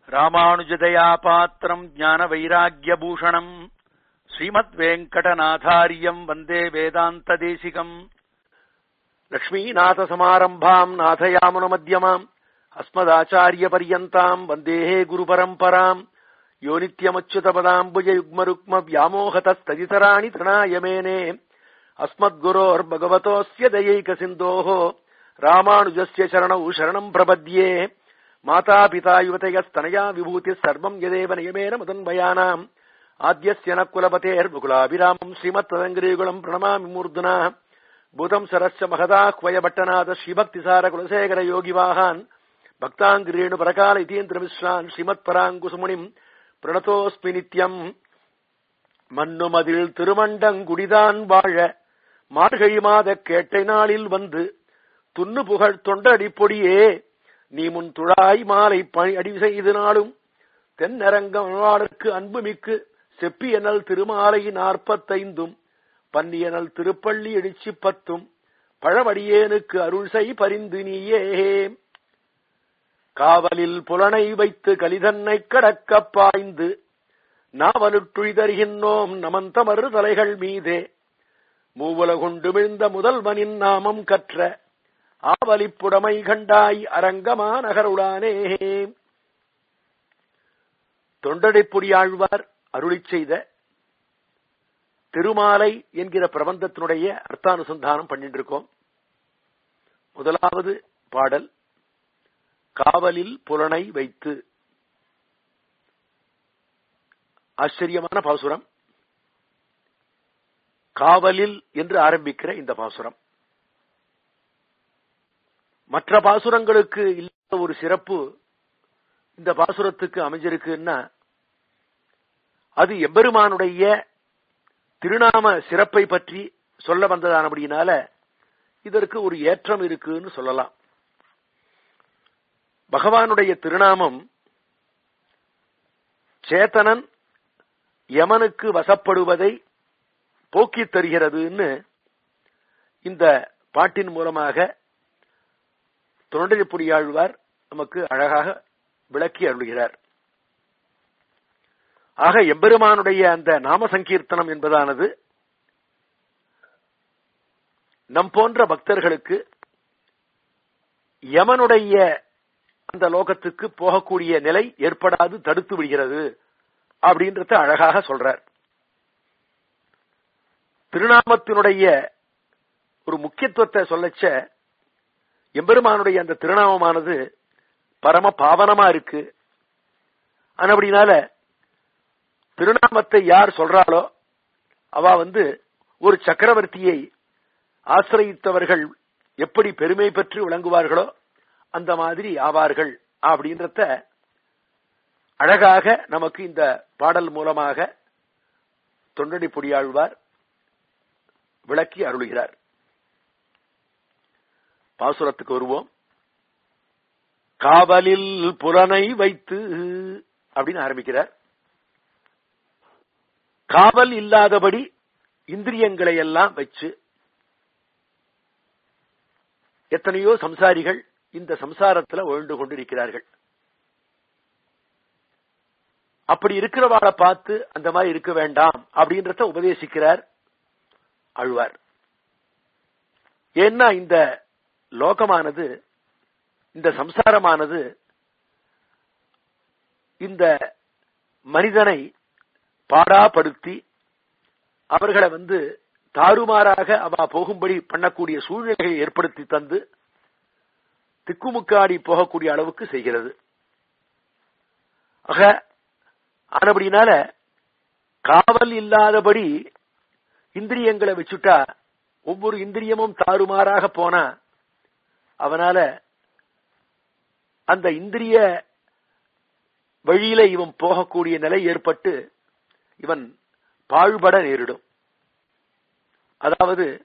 ராமானுஜதயா பாத்திரம் ஞான வைராகியபூஷணம் ஸ்ரீமத் வெங்கடநாதாரியம் வந்தே வேதாந்த தேசிகம் லக்ஷ்மீநாத சமாரம்பாம் நாதயாமுன மத்தியமாம் அஸ்மதாச்சாரிய பரியந்தாம் வந்தேஹே குரு பரம்பராம் யோ நித்யமச்சுதபதாம்புஜ யுக்ம ருக்ம வியாமோகதஸ்ததிதராணி தனாயமேனே அஸ்மத்குரோர் பகவதோஸ்ய தயைக சிந்தோஹோ ராமானுஜஸ்ய சரணௌ சரணம் பிரபத்யே மாதா பிதா யுவதயஸ்தனயா விபூதி சர்வம் யதேவ நியமேன முதன்மயானாம் ஆத்யஸ்ய ந குலபதேர் முகுலாபிராமம் ஸ்ரீமத் ததங்கிரீகுலம் பிரணமாமி மூர்துனா பூதம் சரஸ்ய மகதாஹ்வய பட்டநாத ஸ்ரீபக்திசார குலசேகர யோகிவாகான் பக்தாங்கிரேணு பரகால இதீந்திர மிஸ்ரான் ஸ்ரீமத் பராங்குசுமுனிம் பிரணதோஸ்மி நித்யம் மன்னுமதில் திருமண்டங்குடிதான் வாழ மார்கழி மாத கேட்டை நாளில் வந்து துண்ணு புகழ் தொண்டடி பொடியே நீ முன் துழாய் மாலை பணி அடி செய்து நாளும் தென்னரங்கவாளருக்கு அன்புமிக்கு செப்பியனல் திருமாலை நாற்பத்தைந்தும் பன்னியனல் திருப்பள்ளி இடிச்சி பத்தும் பழவடியேனுக்கு அருள் செய் பரிந்து நீயே காவலில் புலனை வைத்து கலிதன்னை கடக்க பாய்ந்து நாவலுற்றுய்தருகின்றோம் நமந்தமறு தலைகள் மீதே மூவுலகுண்டு விழுந்த முதல்வனின் நாமம் கற்ற ஆவலிப்புடமை கண்டாய் அரங்கமா நகருளானே தொண்டடைப்புடியாழ்வார் அருளி செய்த திருமாலை என்கிற பிரபந்தத்தினுடைய அர்த்தானுசந்தானம் பண்ணிட்டு இருக்கோம் முதலாவது பாடல் காவலில் புலனை வைத்து ஆச்சரியமான பாசுரம் காவலில் என்று ஆரம்பிக்கிற இந்த பாசுரம் மற்ற பாசுரங்களுக்கு இல்லாத ஒரு சிறப்பு இந்த பாசுரத்துக்கு அமைஞ்சிருக்குன்னா அது எம்பெருமானுடைய திருநாம சிறப்பை பற்றி சொல்ல வந்ததானபடினால இதற்கு ஒரு ஏற்றம் இருக்குன்னு சொல்லலாம் பகவானுடைய திருநாமம் சேத்தனன் யமனுக்கு வசப்படுவதை போக்கித் தருகிறதுன்னு இந்த பாட்டின் மூலமாக தொண்டரிப்புடியாழ்வார் நமக்கு அழகாக விளக்கி அருளுகிறார் ஆக எம்பெருமானுடைய அந்த நாம சங்கீர்த்தனம் என்பதானது நம் போன்ற பக்தர்களுக்கு யமனுடைய அந்த லோகத்துக்கு போகக்கூடிய நிலை ஏற்படாது தடுத்து விடுகிறது அப்படின்றத அழகாக சொல்றார் திருநாமத்தினுடைய ஒரு முக்கியத்துவத்தை சொல்லச்ச எம்பெருமானுடைய அந்த திருநாமமானது பரம பாவனமா இருக்கு அப்படினால திருநாமத்தை யார் சொல்றாளோ அவ வந்து ஒரு சக்கரவர்த்தியை ஆசிரயித்தவர்கள் எப்படி பெருமை பெற்று விளங்குவார்களோ அந்த மாதிரி ஆவார்கள் அப்படின்றத அழகாக நமக்கு இந்த பாடல் மூலமாக தொண்டடி பொடியாழ்வார் விளக்கி அருளுகிறார் பாசுரத்துக்கு வருவோம் காவலில் புலனை வைத்து அப்படின்னு ஆரம்பிக்கிறார் காவல் இல்லாதபடி இந்திரியங்களை எல்லாம் வச்சு எத்தனையோ சம்சாரிகள் இந்த சம்சாரத்துல உழண்டு கொண்டிருக்கிறார்கள் அப்படி இருக்கிறவாளை பார்த்து அந்த மாதிரி இருக்க வேண்டாம் அப்படின்றத உபதேசிக்கிறார் அழுவார் ஏன்னா இந்த லோகமானது இந்த சம்சாரமானது இந்த மனிதனை பாடாப்படுத்தி அவர்களை வந்து தாறுமாறாக அவ போகும்படி பண்ணக்கூடிய சூழ்நிலைகளை ஏற்படுத்தி தந்து திக்குமுக்காடி போகக்கூடிய அளவுக்கு செய்கிறது ஆக ஆனபடினால காவல் இல்லாதபடி இந்திரியங்களை வச்சுட்டா ஒவ்வொரு இந்திரியமும் தாறுமாறாக போனா அவனால அந்த இந்திரிய வழியில இவன் போகக்கூடிய நிலை ஏற்பட்டு இவன் பாழ்பட நேரிடும் அதாவது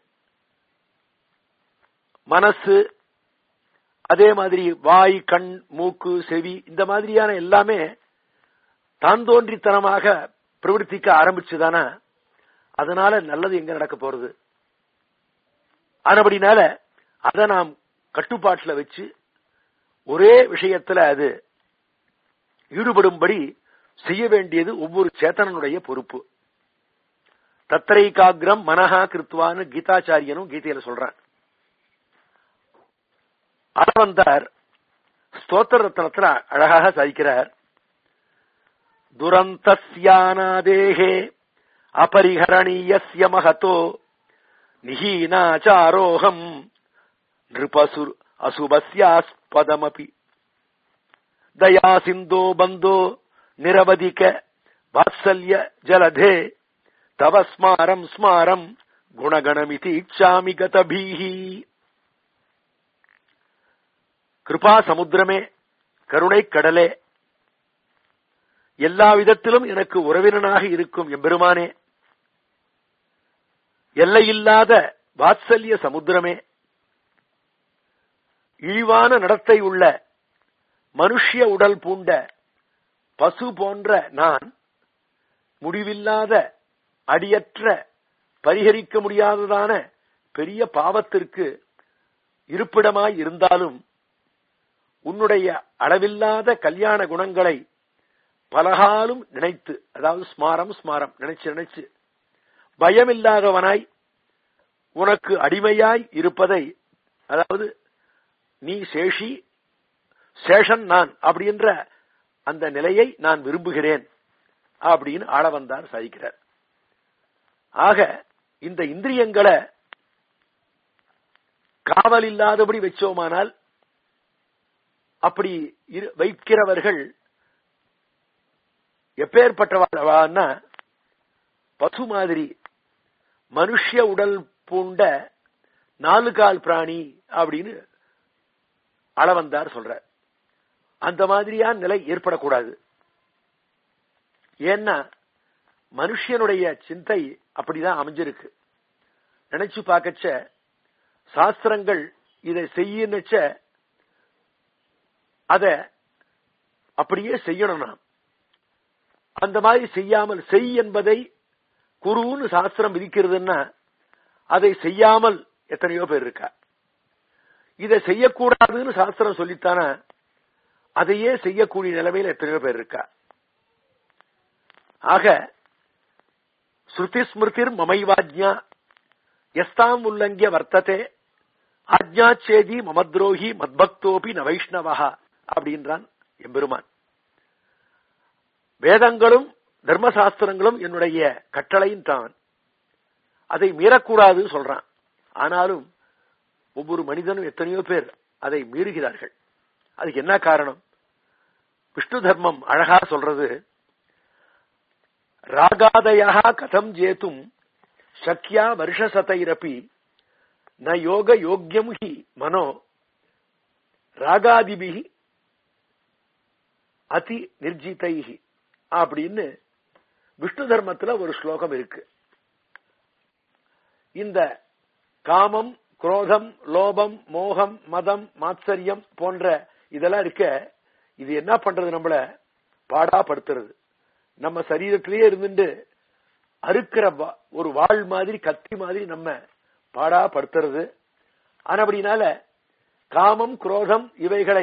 மனசு அதே மாதிரி வாய் கண் மூக்கு செவி இந்த மாதிரியான எல்லாமே தான் தோன்றித்தனமாக பிரவர்த்திக்க ஆரம்பிச்சுதானா அதனால நல்லது எங்க நடக்க போறது ஆனபடினால அதை நாம் கட்டுப்பாட்டுல வச்சு ஒரே விஷயத்துல அது ஈடுபடும்படி செய்ய வேண்டியது ஒவ்வொரு சேத்தனனுடைய பொறுப்பு தத்ரைகாகிரம் மனஹா கிருத்வான்னு கீதாச்சாரியனும் கீதையில சொல்றான் அளவந்தார் ஸ்தோத்திர ரத்னத்துல அழகாக சாதிக்கிறார் துரந்தஸ்யானாதேகே அபரிஹரணீயஸ்ய மகதோ நிஹீனாச்சாரோகம் நிருபசு அசுபஸ்யாஸ்பதமபி தயா சிந்தோ பந்தோ நிரவதிக வாத்சல்ய ஜலதே தவ ஸ்மாரம் ஸ்மாரம் குணகணமிதி இச்சாமி கதபீஹி கிருபா சமுத்திரமே கருணை கடலே எல்லா விதத்திலும் எனக்கு உறவினனாக இருக்கும் எம்பெருமானே எல்லையில்லாத வாத்சல்ய சமுத்திரமே இழிவான நடத்தை உள்ள மனுஷ்ய உடல் பூண்ட பசு போன்ற நான் முடிவில்லாத அடியற்ற பரிகரிக்க முடியாததான பெரிய பாவத்திற்கு இருப்பிடமாய் இருந்தாலும் உன்னுடைய அளவில்லாத கல்யாண குணங்களை பலகாலும் நினைத்து அதாவது ஸ்மாரம் ஸ்மாரம் நினைச்சு நினைச்சு பயமில்லாதவனாய் உனக்கு அடிமையாய் இருப்பதை அதாவது நீ சேஷி சேஷன் நான் அப்படின்ற அந்த நிலையை நான் விரும்புகிறேன் அப்படின்னு ஆள வந்தார் சாதிக்கிறார் ஆக இந்த இந்திரியங்களை காவல் இல்லாதபடி வச்சோமானால் அப்படி வைக்கிறவர்கள் எப்பேற்பட்டவான்னா பசு மாதிரி மனுஷ உடல் பூண்ட நாலு கால் பிராணி அப்படின்னு அளவந்தார் சொல்ற அந்த மாதிரியான நிலை ஏற்படக்கூடாது ஏன்னா மனுஷனுடைய சிந்தை அப்படிதான் அமைஞ்சிருக்கு நினைச்சு பார்க்கச்ச சாஸ்திரங்கள் இதை செய்யச்ச அத அப்படியே செய்யணும் நாம் அந்த மாதிரி செய்யாமல் செய் என்பதை குருன்னு சாஸ்திரம் விதிக்கிறதுன்னா அதை செய்யாமல் எத்தனையோ பேர் இருக்கா இதை செய்யக்கூடாதுன்னு சாஸ்திரம் சொல்லித்தானா அதையே செய்யக்கூடிய நிலைமையில் எத்தனையோ பேர் இருக்கா ஆக ஸ்ருதி ஸ்மிருதிர் மமைவாஜ்யா எஸ்தாம் உல்லங்கிய வர்த்ததே ஆஜ்ஞாச்சேதி மமத்ரோஹி மத்பக்தோபி ந வைஷ்ணவா அப்படின்றான் எம்பெருமான் வேதங்களும் தர்மசாஸ்திரங்களும் என்னுடைய கட்டளையும் தான் அதை மீறக்கூடாது சொல்றான் ஆனாலும் ஒவ்வொரு மனிதனும் எத்தனையோ பேர் அதை மீறுகிறார்கள் அதுக்கு என்ன காரணம் விஷ்ணு தர்மம் அழகா சொல்றது ராகாதயா கதம் ஜேத்தும் சக்யா வருஷசதைரப்பி ந யோக யோக்கியம் ஹி மனோ ராகாதிபிகி அதி நிர்ஜிதைஹி அப்படின்னு விஷ்ணு தர்மத்துல ஒரு ஸ்லோகம் இருக்கு இந்த காமம் குரோதம் லோபம் மோகம் மதம் மாத்சரியம் போன்ற இதெல்லாம் இருக்க இது என்ன பண்றது நம்மள பாடாப்படுத்துறது நம்ம சரீரத்திலேயே இருந்துட்டு அறுக்கிற ஒரு வாழ் மாதிரி கத்தி மாதிரி நம்ம பாடாப்படுத்துறது ஆனா அப்படினால காமம் குரோதம் இவைகளை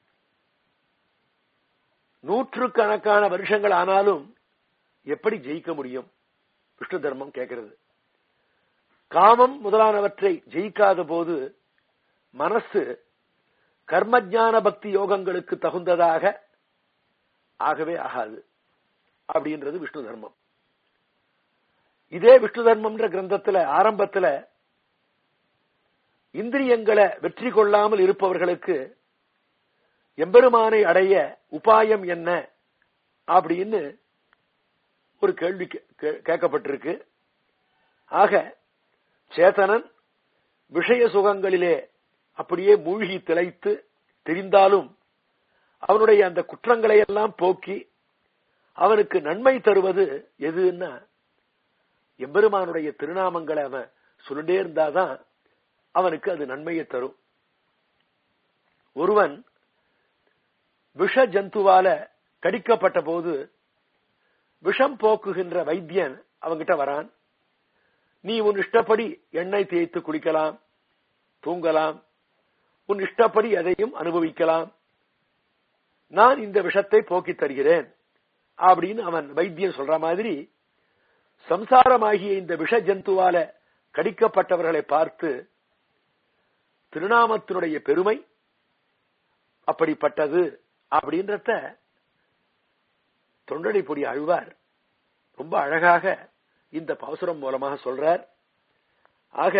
நூற்றுக்கணக்கான வருஷங்கள் ஆனாலும் எப்படி ஜெயிக்க முடியும் விஷ்ணு தர்மம் கேட்கிறது காமம் முதலானவற்றை ஜெயிக்காத போது மனசு கர்மஜான பக்தி யோகங்களுக்கு தகுந்ததாக ஆகவே ஆகாது அப்படின்றது விஷ்ணு தர்மம் இதே விஷ்ணு தர்மம்ன்ற கிரந்தத்துல ஆரம்பத்துல இந்திரியங்களை வெற்றி கொள்ளாமல் இருப்பவர்களுக்கு எம்பெருமானை அடைய உபாயம் என்ன அப்படின்னு ஒரு கேள்வி கேட்கப்பட்டிருக்கு ஆக சேத்தனன் விஷய சுகங்களிலே அப்படியே மூழ்கி திளைத்து தெரிந்தாலும் அவனுடைய அந்த குற்றங்களை எல்லாம் போக்கி அவனுக்கு நன்மை தருவது எதுன்னா எம்பெருமானுடைய திருநாமங்களை அவன் சொல்லிட்டே இருந்தாதான் அவனுக்கு அது நன்மையை தரும் ஒருவன் விஷ ஜந்துவால கடிக்கப்பட்ட போது விஷம் போக்குகின்ற வைத்தியன் அவங்கிட்ட வரான் நீ உன் இஷ்டப்படி எண்ணெய் தேய்த்து குளிக்கலாம் தூங்கலாம் உன் இஷ்டப்படி எதையும் அனுபவிக்கலாம் நான் இந்த விஷத்தை போக்கி தருகிறேன் அப்படின்னு அவன் வைத்தியம் சொல்ற மாதிரி சம்சாரமாகிய இந்த விஷ ஜந்துவால கடிக்கப்பட்டவர்களை பார்த்து திருநாமத்தினுடைய பெருமை அப்படிப்பட்டது அப்படின்றத தொண்டடிப்பொடி அழுவார் ரொம்ப அழகாக இந்த பாசுரம் மூலமாக சொல்றார் ஆக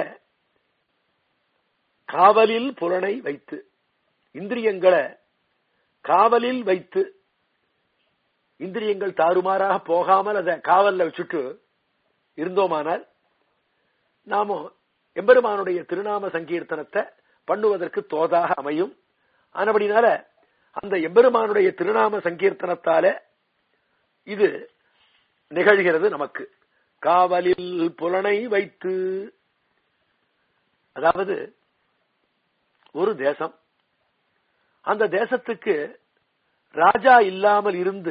காவலில் புலனை வைத்து இந்திரியங்களை காவலில் வைத்து இந்திரியங்கள் தாறுமாறாக போகாமல் அதை காவல்ல வச்சுட்டு இருந்தோமானால் நாம எம்பெருமானுடைய திருநாம சங்கீர்த்தனத்தை பண்ணுவதற்கு தோதாக அமையும் ஆனபடினால அந்த எம்பெருமானுடைய திருநாம சங்கீர்த்தனத்தால இது நிகழ்கிறது நமக்கு காவலில் புலனை வைத்து அதாவது ஒரு தேசம் அந்த தேசத்துக்கு ராஜா இல்லாமல் இருந்து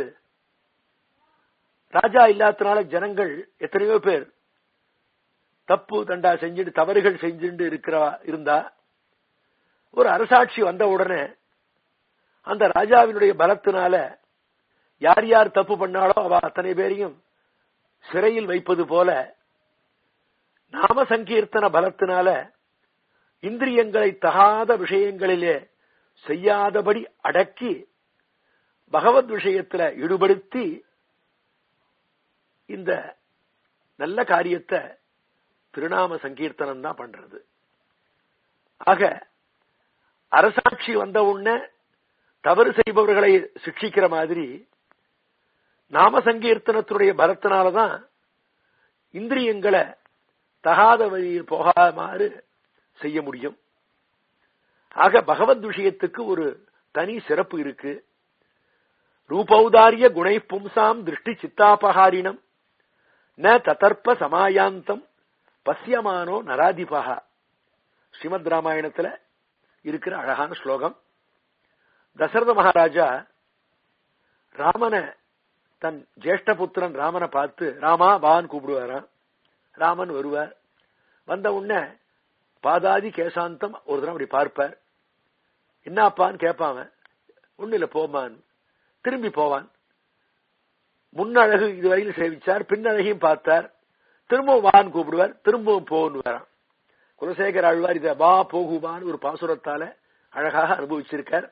ராஜா இல்லாதனால ஜனங்கள் எத்தனையோ பேர் தப்பு தண்டா செஞ்சுட்டு தவறுகள் செஞ்சுட்டு இருக்கிறா இருந்தா ஒரு அரசாட்சி வந்த உடனே அந்த ராஜாவினுடைய பலத்தினால யார் யார் தப்பு பண்ணாலோ அவ அத்தனை பேரையும் சிறையில் வைப்பது போல நாம சங்கீர்த்தன பலத்தினால இந்திரியங்களை தகாத விஷயங்களிலே செய்யாதபடி அடக்கி பகவத் விஷயத்துல ஈடுபடுத்தி இந்த நல்ல காரியத்தை திருநாம சங்கீர்த்தனம் தான் பண்றது ஆக அரசாட்சி வந்த உடனே தவறு செய்பவர்களை சிக்ஷிக்கிற மாதிரி நாம சங்கீர்த்தனத்தினுடைய பலத்தினாலதான் இந்திரியங்களை தகாத வழியில் போகாமாறு செய்ய முடியும் ஆக பகவத் விஷயத்துக்கு ஒரு தனி சிறப்பு இருக்கு ரூபௌதாரிய குணை பும்சாம் திருஷ்டி சித்தாபகாரிணம் ந ததர்ப்ப சமாயாந்தம் பசியமானோ நராதிபகா ஸ்ரீமத் ராமாயணத்துல இருக்கிற அழகான ஸ்லோகம் தசரத மகாராஜா ராமனை தன் ஜேஷ்ட புத்திரன் ராமனை பார்த்து ராமா வான்னு கூப்பிடுவாராம் ராமன் வருவார் வந்த உடனே பாதாதி கேசாந்தம் ஒரு தடவை அப்படி பார்ப்பார் என்னப்பான்னு கேட்பான் ஒண்ணு இல்ல போமான் திரும்பி போவான் முன்னழகு இதுவரையில் சேவிச்சார் பின்னழகையும் பார்த்தார் திரும்பவும் வான்னு கூப்பிடுவார் திரும்பவும் போன்னு வரான் குலசேகர் ஆழ்வார் இதை வா போகுவான்னு ஒரு பாசுரத்தால அழகாக அனுபவிச்சிருக்கார்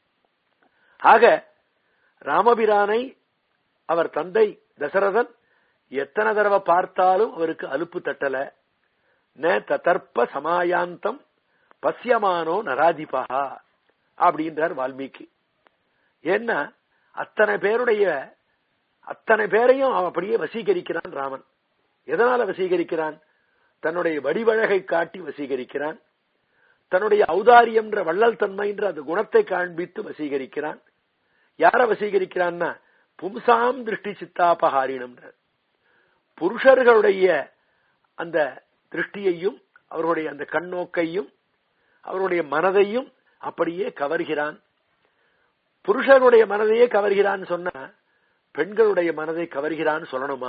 ஆக ராமபிரானை அவர் தந்தை தசரதன் எத்தனை தடவை பார்த்தாலும் அவருக்கு அலுப்பு தட்டல ந ததர்ப்ப சமாயாந்தம் பசியமானோ நராதிபகா அப்படின்றார் வால்மீகி ஏன்னா அத்தனை பேருடைய அத்தனை பேரையும் அவன் அப்படியே வசீகரிக்கிறான் ராமன் எதனால வசீகரிக்கிறான் தன்னுடைய வடிவழகை காட்டி வசீகரிக்கிறான் தன்னுடைய ஔதாரியம்ன்ற வள்ளல் தன்மைன்ற அந்த குணத்தை காண்பித்து வசீகரிக்கிறான் யார வசீகரிக்கிறான்னா பும்சாம் திருஷ்டி சித்தாபகாரினம் புருஷர்களுடைய அந்த திருஷ்டியையும் அவர்களுடைய அந்த கண்ணோக்கையும் அவருடைய மனதையும் அப்படியே கவர்கிறான் புருஷனுடைய மனதையே கவர்கிறான்னு சொன்னா பெண்களுடைய மனதை கவர்கிறான்னு சொல்லணுமா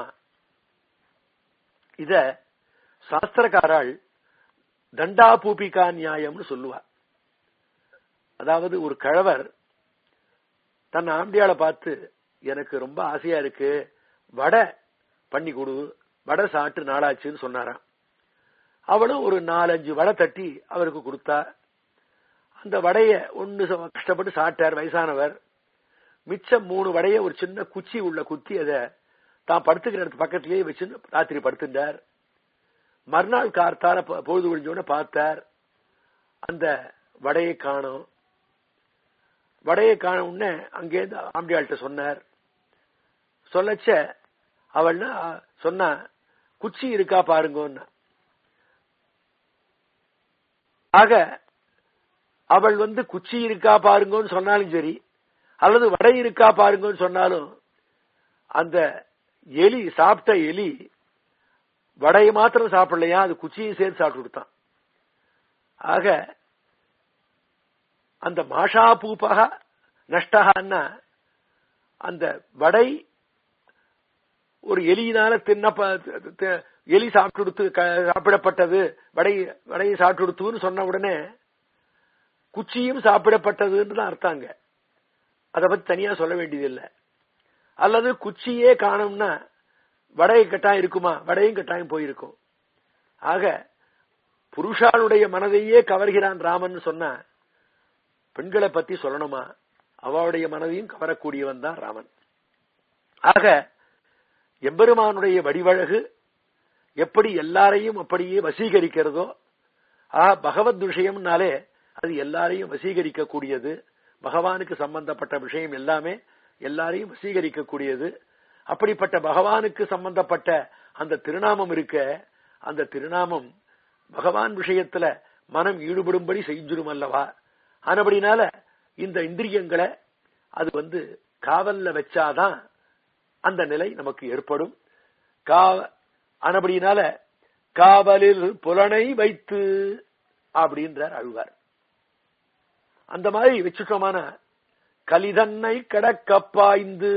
இத சாஸ்திரக்காரால் தண்டா பூபிகா நியாயம்னு சொல்லுவார் அதாவது ஒரு கழவர் தன் ஆம்பியால பார்த்து எனக்கு ரொம்ப ஆசையா இருக்கு வடை பண்ணி கொடு வடை சாப்பிட்டு நாளாச்சுன்னு சொன்னாராம் அவளும் ஒரு நாலஞ்சு வடை தட்டி அவருக்கு கொடுத்தா அந்த வடைய ஒன்னு கஷ்டப்பட்டு சாப்பிட்டார் வயசானவர் மிச்சம் மூணு வடைய ஒரு சின்ன குச்சி உள்ள குத்தி அதை தான் படுத்துக்கிற இடத்து பக்கத்திலேயே வச்சு ராத்திரி படுத்துட்டார் மறுநாள் கார்த்தால பொழுது ஒழிஞ்சோட பார்த்தார் அந்த வடையை காணும் வடையை காண உடனே அங்கேருந்து ஆம்பியாள்கிட்ட சொன்னார் சொல்லச்ச அவள்னா சொன்னா குச்சி இருக்கா பாருங்கன்னா ஆக அவள் வந்து குச்சி இருக்கா பாருங்கன்னு சொன்னாலும் சரி அல்லது வடை இருக்கா பாருங்கன்னு சொன்னாலும் அந்த எலி சாப்பிட்ட எலி வடையை மாத்திரம் சாப்பிடலையா அது குச்சியும் சேர்த்து சாப்பிட்டு கொடுத்தான் ஆக அந்த மாஷா பூபக நஷ்டகான்னா அந்த வடை ஒரு எலியினால தின்ன எலி சாப்பிட்டு கொடுத்து சாப்பிடப்பட்டது வடை வடையை சாப்பிட்டு கொடுத்துன்னு சொன்ன உடனே குச்சியும் சாப்பிடப்பட்டதுன்னு தான் அர்த்தாங்க அதை பத்தி தனியா சொல்ல வேண்டியதில்லை அல்லது குச்சியே காணும்னா வடை கட்டாயம் இருக்குமா வடையும் கட்டாயம் போயிருக்கும் ஆக புருஷாளுடைய மனதையே கவர்கிறான் ராமன் சொன்ன பெண்களை பத்தி சொல்லணுமா அவளுடைய மனதையும் கவரக்கூடியவன் தான் ராமன் ஆக எம்பெருமானுடைய வடிவழகு எப்படி எல்லாரையும் அப்படியே வசீகரிக்கிறதோ ஆ பகவத் விஷயம்னாலே அது எல்லாரையும் வசீகரிக்க கூடியது பகவானுக்கு சம்பந்தப்பட்ட விஷயம் எல்லாமே எல்லாரையும் வசீகரிக்க கூடியது அப்படிப்பட்ட பகவானுக்கு சம்பந்தப்பட்ட அந்த திருநாமம் இருக்க அந்த திருநாமம் பகவான் விஷயத்துல மனம் ஈடுபடும்படி செஞ்சிரும் அல்லவா ஆனபடினால இந்த இந்திரியங்களை அது வந்து காவல்ல வச்சாதான் அந்த நிலை நமக்கு ஏற்படும் ஆனபடினால காவலில் புலனை வைத்து அப்படின்றார் அழுவார் அந்த மாதிரி வச்சுட்டோமான கலிதன்னை கடக்க பாய்ந்து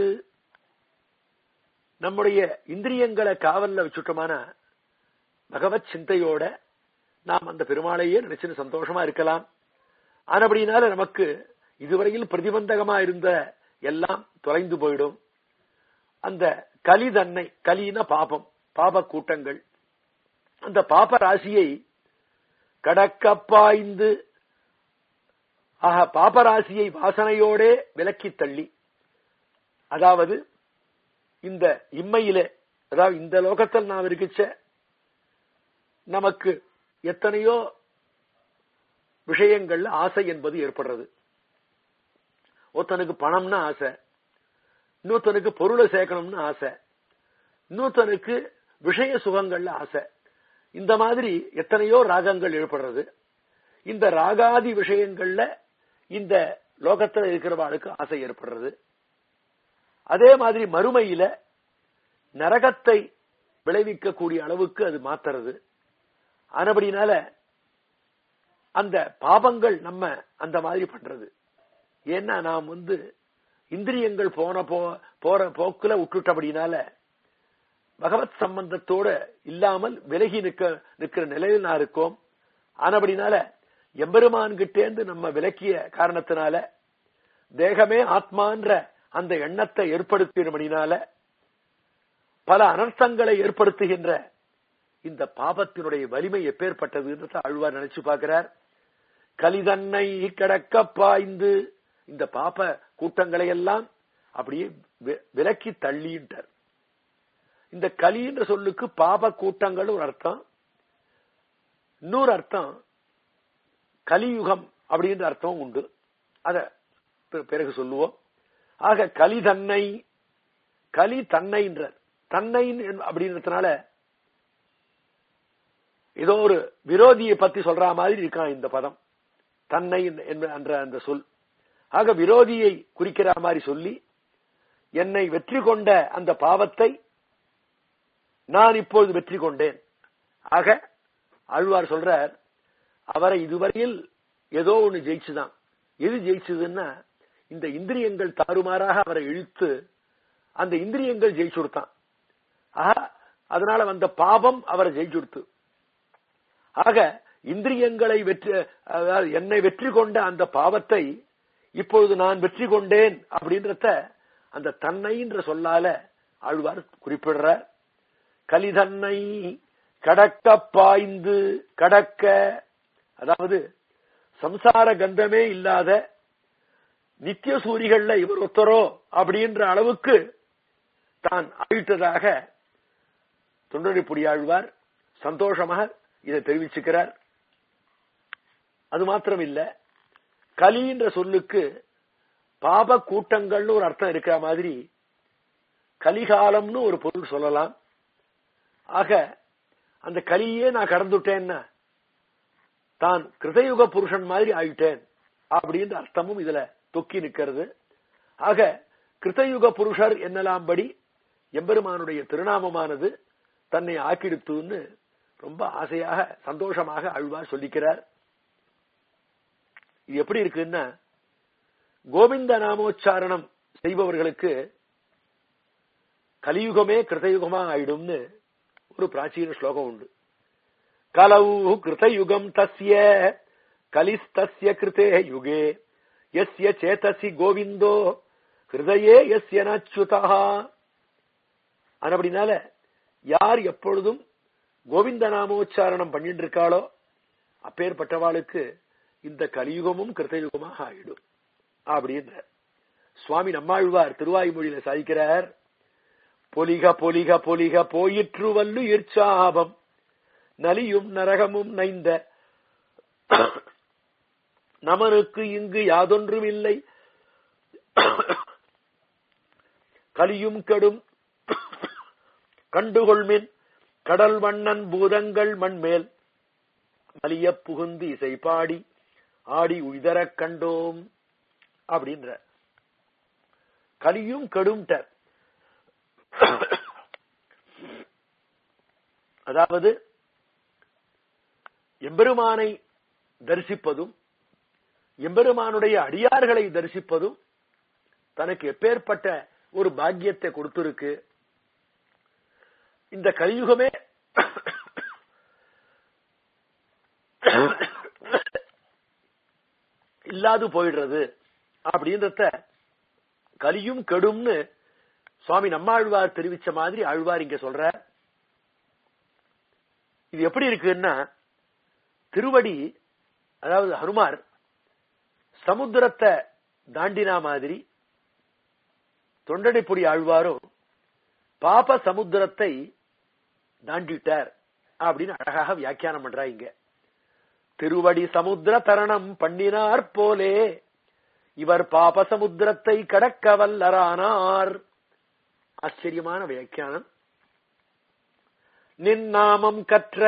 நம்முடைய இந்திரியங்களை காவல்ல வச்சுட்டோமான பகவத் சிந்தையோட நாம் அந்த பெருமாளையே நினைச்சு சந்தோஷமா இருக்கலாம் ஆனபடினால நமக்கு இதுவரையில் பிரதிபந்தகமா இருந்த எல்லாம் தொலைந்து போயிடும் அந்த கலி தன்னை கலின பாபம் பாப கூட்டங்கள் அந்த பாப ராசியை கடக்க பாய்ந்து ஆக பாபராசியை வாசனையோடே விலக்கி தள்ளி அதாவது இந்த இம்மையிலே அதாவது இந்த லோகத்தில் நாம் இருக்கிச்ச நமக்கு எத்தனையோ விஷயங்கள்ல ஆசை என்பது ஏற்படுறது ஒருத்தனுக்கு பணம்னு ஆசை இன்னொருத்தனுக்கு பொருளை சேர்க்கணும்னு ஆசை இன்னொருத்தனுக்கு விஷய சுகங்கள்ல ஆசை இந்த மாதிரி எத்தனையோ ராகங்கள் ஏற்படுறது இந்த ராகாதி விஷயங்கள்ல இந்த லோகத்துல இருக்கிறவாளுக்கு ஆசை ஏற்படுறது அதே மாதிரி மறுமையில நரகத்தை விளைவிக்கக்கூடிய அளவுக்கு அது மாத்துறது ஆனபடினால அந்த பாபங்கள் நம்ம அந்த மாதிரி பண்றது ஏன்னா நாம் வந்து இந்திரியங்கள் போன போ போற போக்குல விட்டுட்டபடினால பகவத் சம்பந்தத்தோட இல்லாமல் விலகி நிற்க நிற்கிற நிலையில் நான் இருக்கோம் ஆனபடினால எம்பெருமான் கிட்டேந்து நம்ம விலக்கிய காரணத்தினால தேகமே ஆத்மான்ற அந்த எண்ணத்தை ஏற்படுத்தினபடினால பல அனர்த்தங்களை ஏற்படுத்துகின்ற இந்த பாபத்தினுடைய வலிமை எப்பேற்பட்டதுன்னு அழ்வார் நினைச்சு பார்க்கிறார் கலிதன்னை கடக்க பாய்ந்து இந்த பாப கூட்டங்களை எல்லாம் அப்படியே விலக்கி தள்ளின்றார் இந்த கலின்ற சொல்லுக்கு பாப கூட்டங்கள் ஒரு அர்த்தம் இன்னொரு அர்த்தம் கலியுகம் அப்படின்ற அர்த்தம் உண்டு அத பிறகு சொல்லுவோம் ஆக கலி தன்னை கலி தன்னைன்ற தன்னை அப்படின்றதுனால ஏதோ ஒரு விரோதியை பத்தி சொல்ற மாதிரி இருக்கான் இந்த பதம் தன்னை என்ற அந்த சொல் ஆக விரோதியை குறிக்கிற மாதிரி சொல்லி என்னை வெற்றி கொண்ட அந்த பாவத்தை நான் இப்பொழுது வெற்றி கொண்டேன் ஆக ஆழ்வார் சொல்றார் அவரை இதுவரையில் ஏதோ ஒண்ணு ஜெயிச்சுதான் எது ஜெயிச்சதுன்னா இந்த இந்திரியங்கள் தாறுமாறாக அவரை இழுத்து அந்த இந்திரியங்கள் ஜெயிச்சு கொடுத்தான் ஆக அதனால வந்த பாபம் அவரை ஜெயிச்சு கொடுத்து ஆக இந்திரியங்களை வெற்றி என்னை வெற்றி கொண்ட அந்த பாவத்தை இப்பொழுது நான் வெற்றி கொண்டேன் அப்படின்றத அந்த தன்னைன்ற சொல்லால ஆழ்வார் குறிப்பிடுற கலிதன்னை கடக்க பாய்ந்து கடக்க அதாவது சம்சார கந்தமே இல்லாத நித்திய சூரிகள்ல இவர் ஒத்தரோ அப்படின்ற அளவுக்கு தான் ஆயிட்டதாக தொண்டடிப்புடி ஆழ்வார் சந்தோஷமாக இதை தெரிவிச்சுக்கிறார் அது மாத்திரம் இல்ல கலின்ற சொல்லுக்கு பாப கூட்டங்கள்னு ஒரு அர்த்தம் இருக்கிற மாதிரி கலிகாலம்னு ஒரு பொருள் சொல்லலாம் ஆக அந்த கலியே நான் கடந்துட்டேன்னா தான் கிருதயுக புருஷன் மாதிரி ஆயிட்டேன் அப்படின்ற அர்த்தமும் இதுல தொக்கி நிக்கிறது ஆக கிருத்தயுக புருஷர் என்னலாம்படி எம்பெருமானுடைய திருநாமமானது தன்னை ஆக்கிடுத்துன்னு ரொம்ப ஆசையாக சந்தோஷமாக அழ்வார் சொல்லிக்கிறார் இது எப்படி இருக்குன்னா கோவிந்த நாமோச்சாரணம் செய்பவர்களுக்கு கலியுகமே கிருத்தயுகமா ஆயிடும்னு ஒரு பிராச்சீன ஸ்லோகம் உண்டு கலவு கிருத்தயுகம் தஸ்ய கலிஸ்தஸ்ய கிருத்தே யுகே எஸ்ய சேதசி கோவிந்தோ ஹிருதயே எஸ் எனச்சுதா அப்படினால யார் எப்பொழுதும் கோவிந்த நாமோச்சாரணம் பண்ணிட்டு இருக்காளோ அப்பேற்பட்டவாளுக்கு இந்த கலியுகமும் கிருத்தயுகமாக ஆயிடும் அப்படின்ற சுவாமி நம்மாழ்வார் திருவாய்மொழியில சாதிக்கிறார் பொலிக பொலிக பொலிக போயிற்று வல்லு இற்சாபம் நலியும் நரகமும் நைந்த நமனுக்கு இங்கு யாதொன்றும் இல்லை கலியும் கெடும் கண்டுகொள்மின் கடல் வண்ணன் பூதங்கள் மண்மேல் மலிய புகுந்து இசை பாடி ஆடி உய்தரக் கண்டோம் அப்படின்ற கலியும் கெடும்டர் அதாவது எம்பெருமானை தரிசிப்பதும் எம்பெருமானுடைய அடியார்களை தரிசிப்பதும் தனக்கு எப்பேற்பட்ட ஒரு பாக்கியத்தை கொடுத்திருக்கு இந்த கலியுகமே இல்லாது போயிடுறது அப்படின்றத கலியும் கெடும்னு சுவாமி நம்மாழ்வார் தெரிவிச்ச மாதிரி ஆழ்வார் இங்க சொல்ற இது எப்படி இருக்குன்னா திருவடி அதாவது ஹனுமார் சமுத்திரத்தை தாண்டினா மாதிரி தொண்டடைப்பொடி ஆழ்வாரும் பாப சமுத்திரத்தை தாண்டிட்டார் அப்படின்னு அழகாக வியாக்கியானம் பண்றா இங்க திருவடி சமுத்திர தரணம் பண்ணினார் போலே இவர் பாப சமுத்திரத்தை கடக்க வல்லரானார் ஆச்சரியமான வியாக்கியானம் நின்னாமம் கற்ற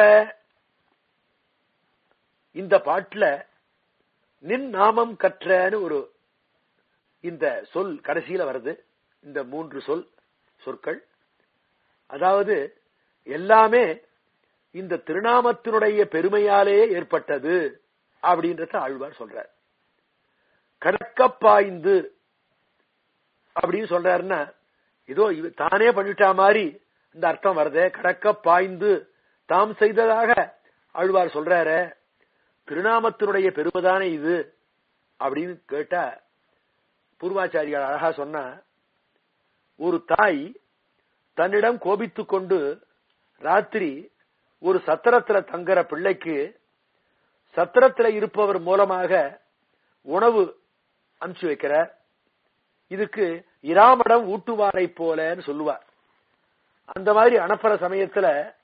இந்த பாட்டுல நின் நாமம் கற்றன்னு ஒரு இந்த சொல் கடைசியில வருது இந்த மூன்று சொல் சொற்கள் அதாவது எல்லாமே இந்த திருநாமத்தினுடைய பெருமையாலே ஏற்பட்டது அப்படின்றத ஆழ்வார் சொல்றார் கடக்க பாய்ந்து அப்படின்னு சொல்றாருன்னா இதோ இவ தானே பண்ணிட்டா மாதிரி இந்த அர்த்தம் வருதே கடக்க பாய்ந்து தாம் செய்ததாக ஆழ்வார் சொல்றாரு திருநாமத்தினுடைய பெருமைதானே இது அப்படின்னு கேட்டா பூர்வாச்சாரியார் அழகா சொன்னா ஒரு தாய் தன்னிடம் கோபித்துக் கொண்டு ராத்திரி ஒரு சத்திரத்துல தங்குற பிள்ளைக்கு சத்திரத்துல இருப்பவர் மூலமாக உணவு அனுப்பிச்சு வைக்கிறார் இதுக்கு இராமடம் ஊட்டுவாரை போலன்னு சொல்லுவார் அந்த மாதிரி அனுப்புற சமயத்துல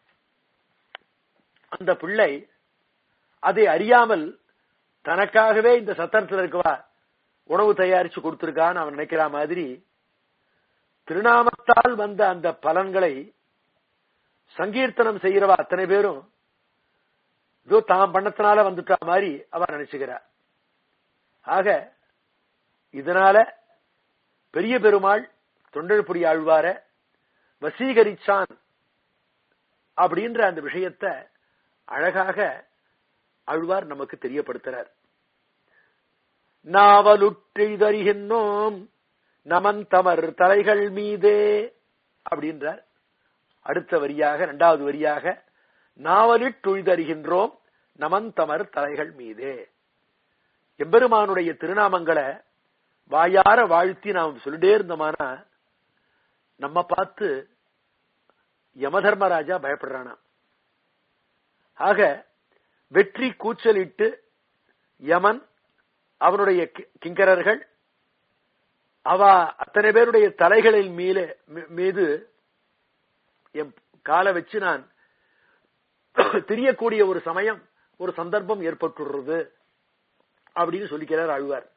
அந்த பிள்ளை அதை அறியாமல் தனக்காகவே இந்த சத்திரத்துல இருக்கவா உணவு தயாரிச்சு கொடுத்திருக்கான்னு அவன் நினைக்கிற மாதிரி திருநாமத்தால் வந்த அந்த பலன்களை சங்கீர்த்தனம் செய்யறவா அத்தனை பேரும் இதோ தாம் பண்ணத்தினால வந்துட்டா மாதிரி அவ நினைச்சுக்கிறா ஆக இதனால பெரிய பெருமாள் தொண்டல்புரி ஆழ்வார வசீகரிச்சான் அப்படின்ற அந்த விஷயத்தை அழகாக ஆழ்வார் நமக்கு தெரியப்படுத்துறார் நாவலுற்றெய்தறிகின்றோம் நமன் தமர் தலைகள் மீதே அப்படின்றார் அடுத்த வரியாக இரண்டாவது வரியாக நாவலிட்டுழிதறிகின்றோம் நமன் தமர் தலைகள் மீதே எம்பெருமானுடைய திருநாமங்களை வாயார வாழ்த்தி நாம் சொல்லிட்டே இருந்தோமானா நம்ம பார்த்து யமதர்மராஜா பயப்படுறானா ஆக வெற்றி கூச்சலிட்டு யமன் அவனுடைய கிங்கரர்கள் அவ அத்தனை பேருடைய தலைகளின் மீது மீது என் காலை வச்சு நான் தெரியக்கூடிய ஒரு சமயம் ஒரு சந்தர்ப்பம் ஏற்பட்டுள்ளது அப்படின்னு சொல்லிக்கிறார் ஆழ்வார்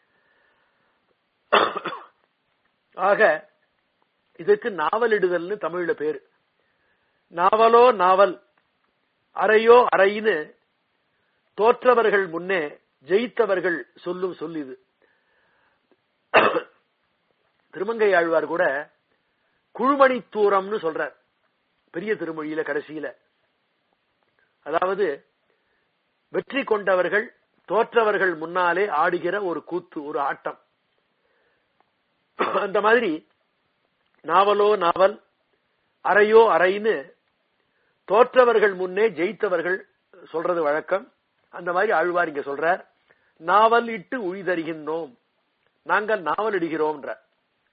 ஆக இதுக்கு நாவலிடுதல்னு தமிழ்ல பேரு நாவலோ நாவல் அறையோ அறைன்னு தோற்றவர்கள் முன்னே ஜெயித்தவர்கள் சொல்லும் சொல் இது திருமங்கை ஆழ்வார் கூட குழுமணி தூரம்னு சொல்றார் பெரிய திருமொழியில கடைசியில அதாவது வெற்றி கொண்டவர்கள் தோற்றவர்கள் முன்னாலே ஆடுகிற ஒரு கூத்து ஒரு ஆட்டம் அந்த மாதிரி நாவலோ நாவல் அறையோ அறைன்னு தோற்றவர்கள் முன்னே ஜெயித்தவர்கள் சொல்றது வழக்கம் அந்த மாதிரி ஆழ்வார் இங்க சொல்றார் நாவல் இட்டு உழிதறிகின்றோம் நாங்கள் நாவல் இடுகிறோம்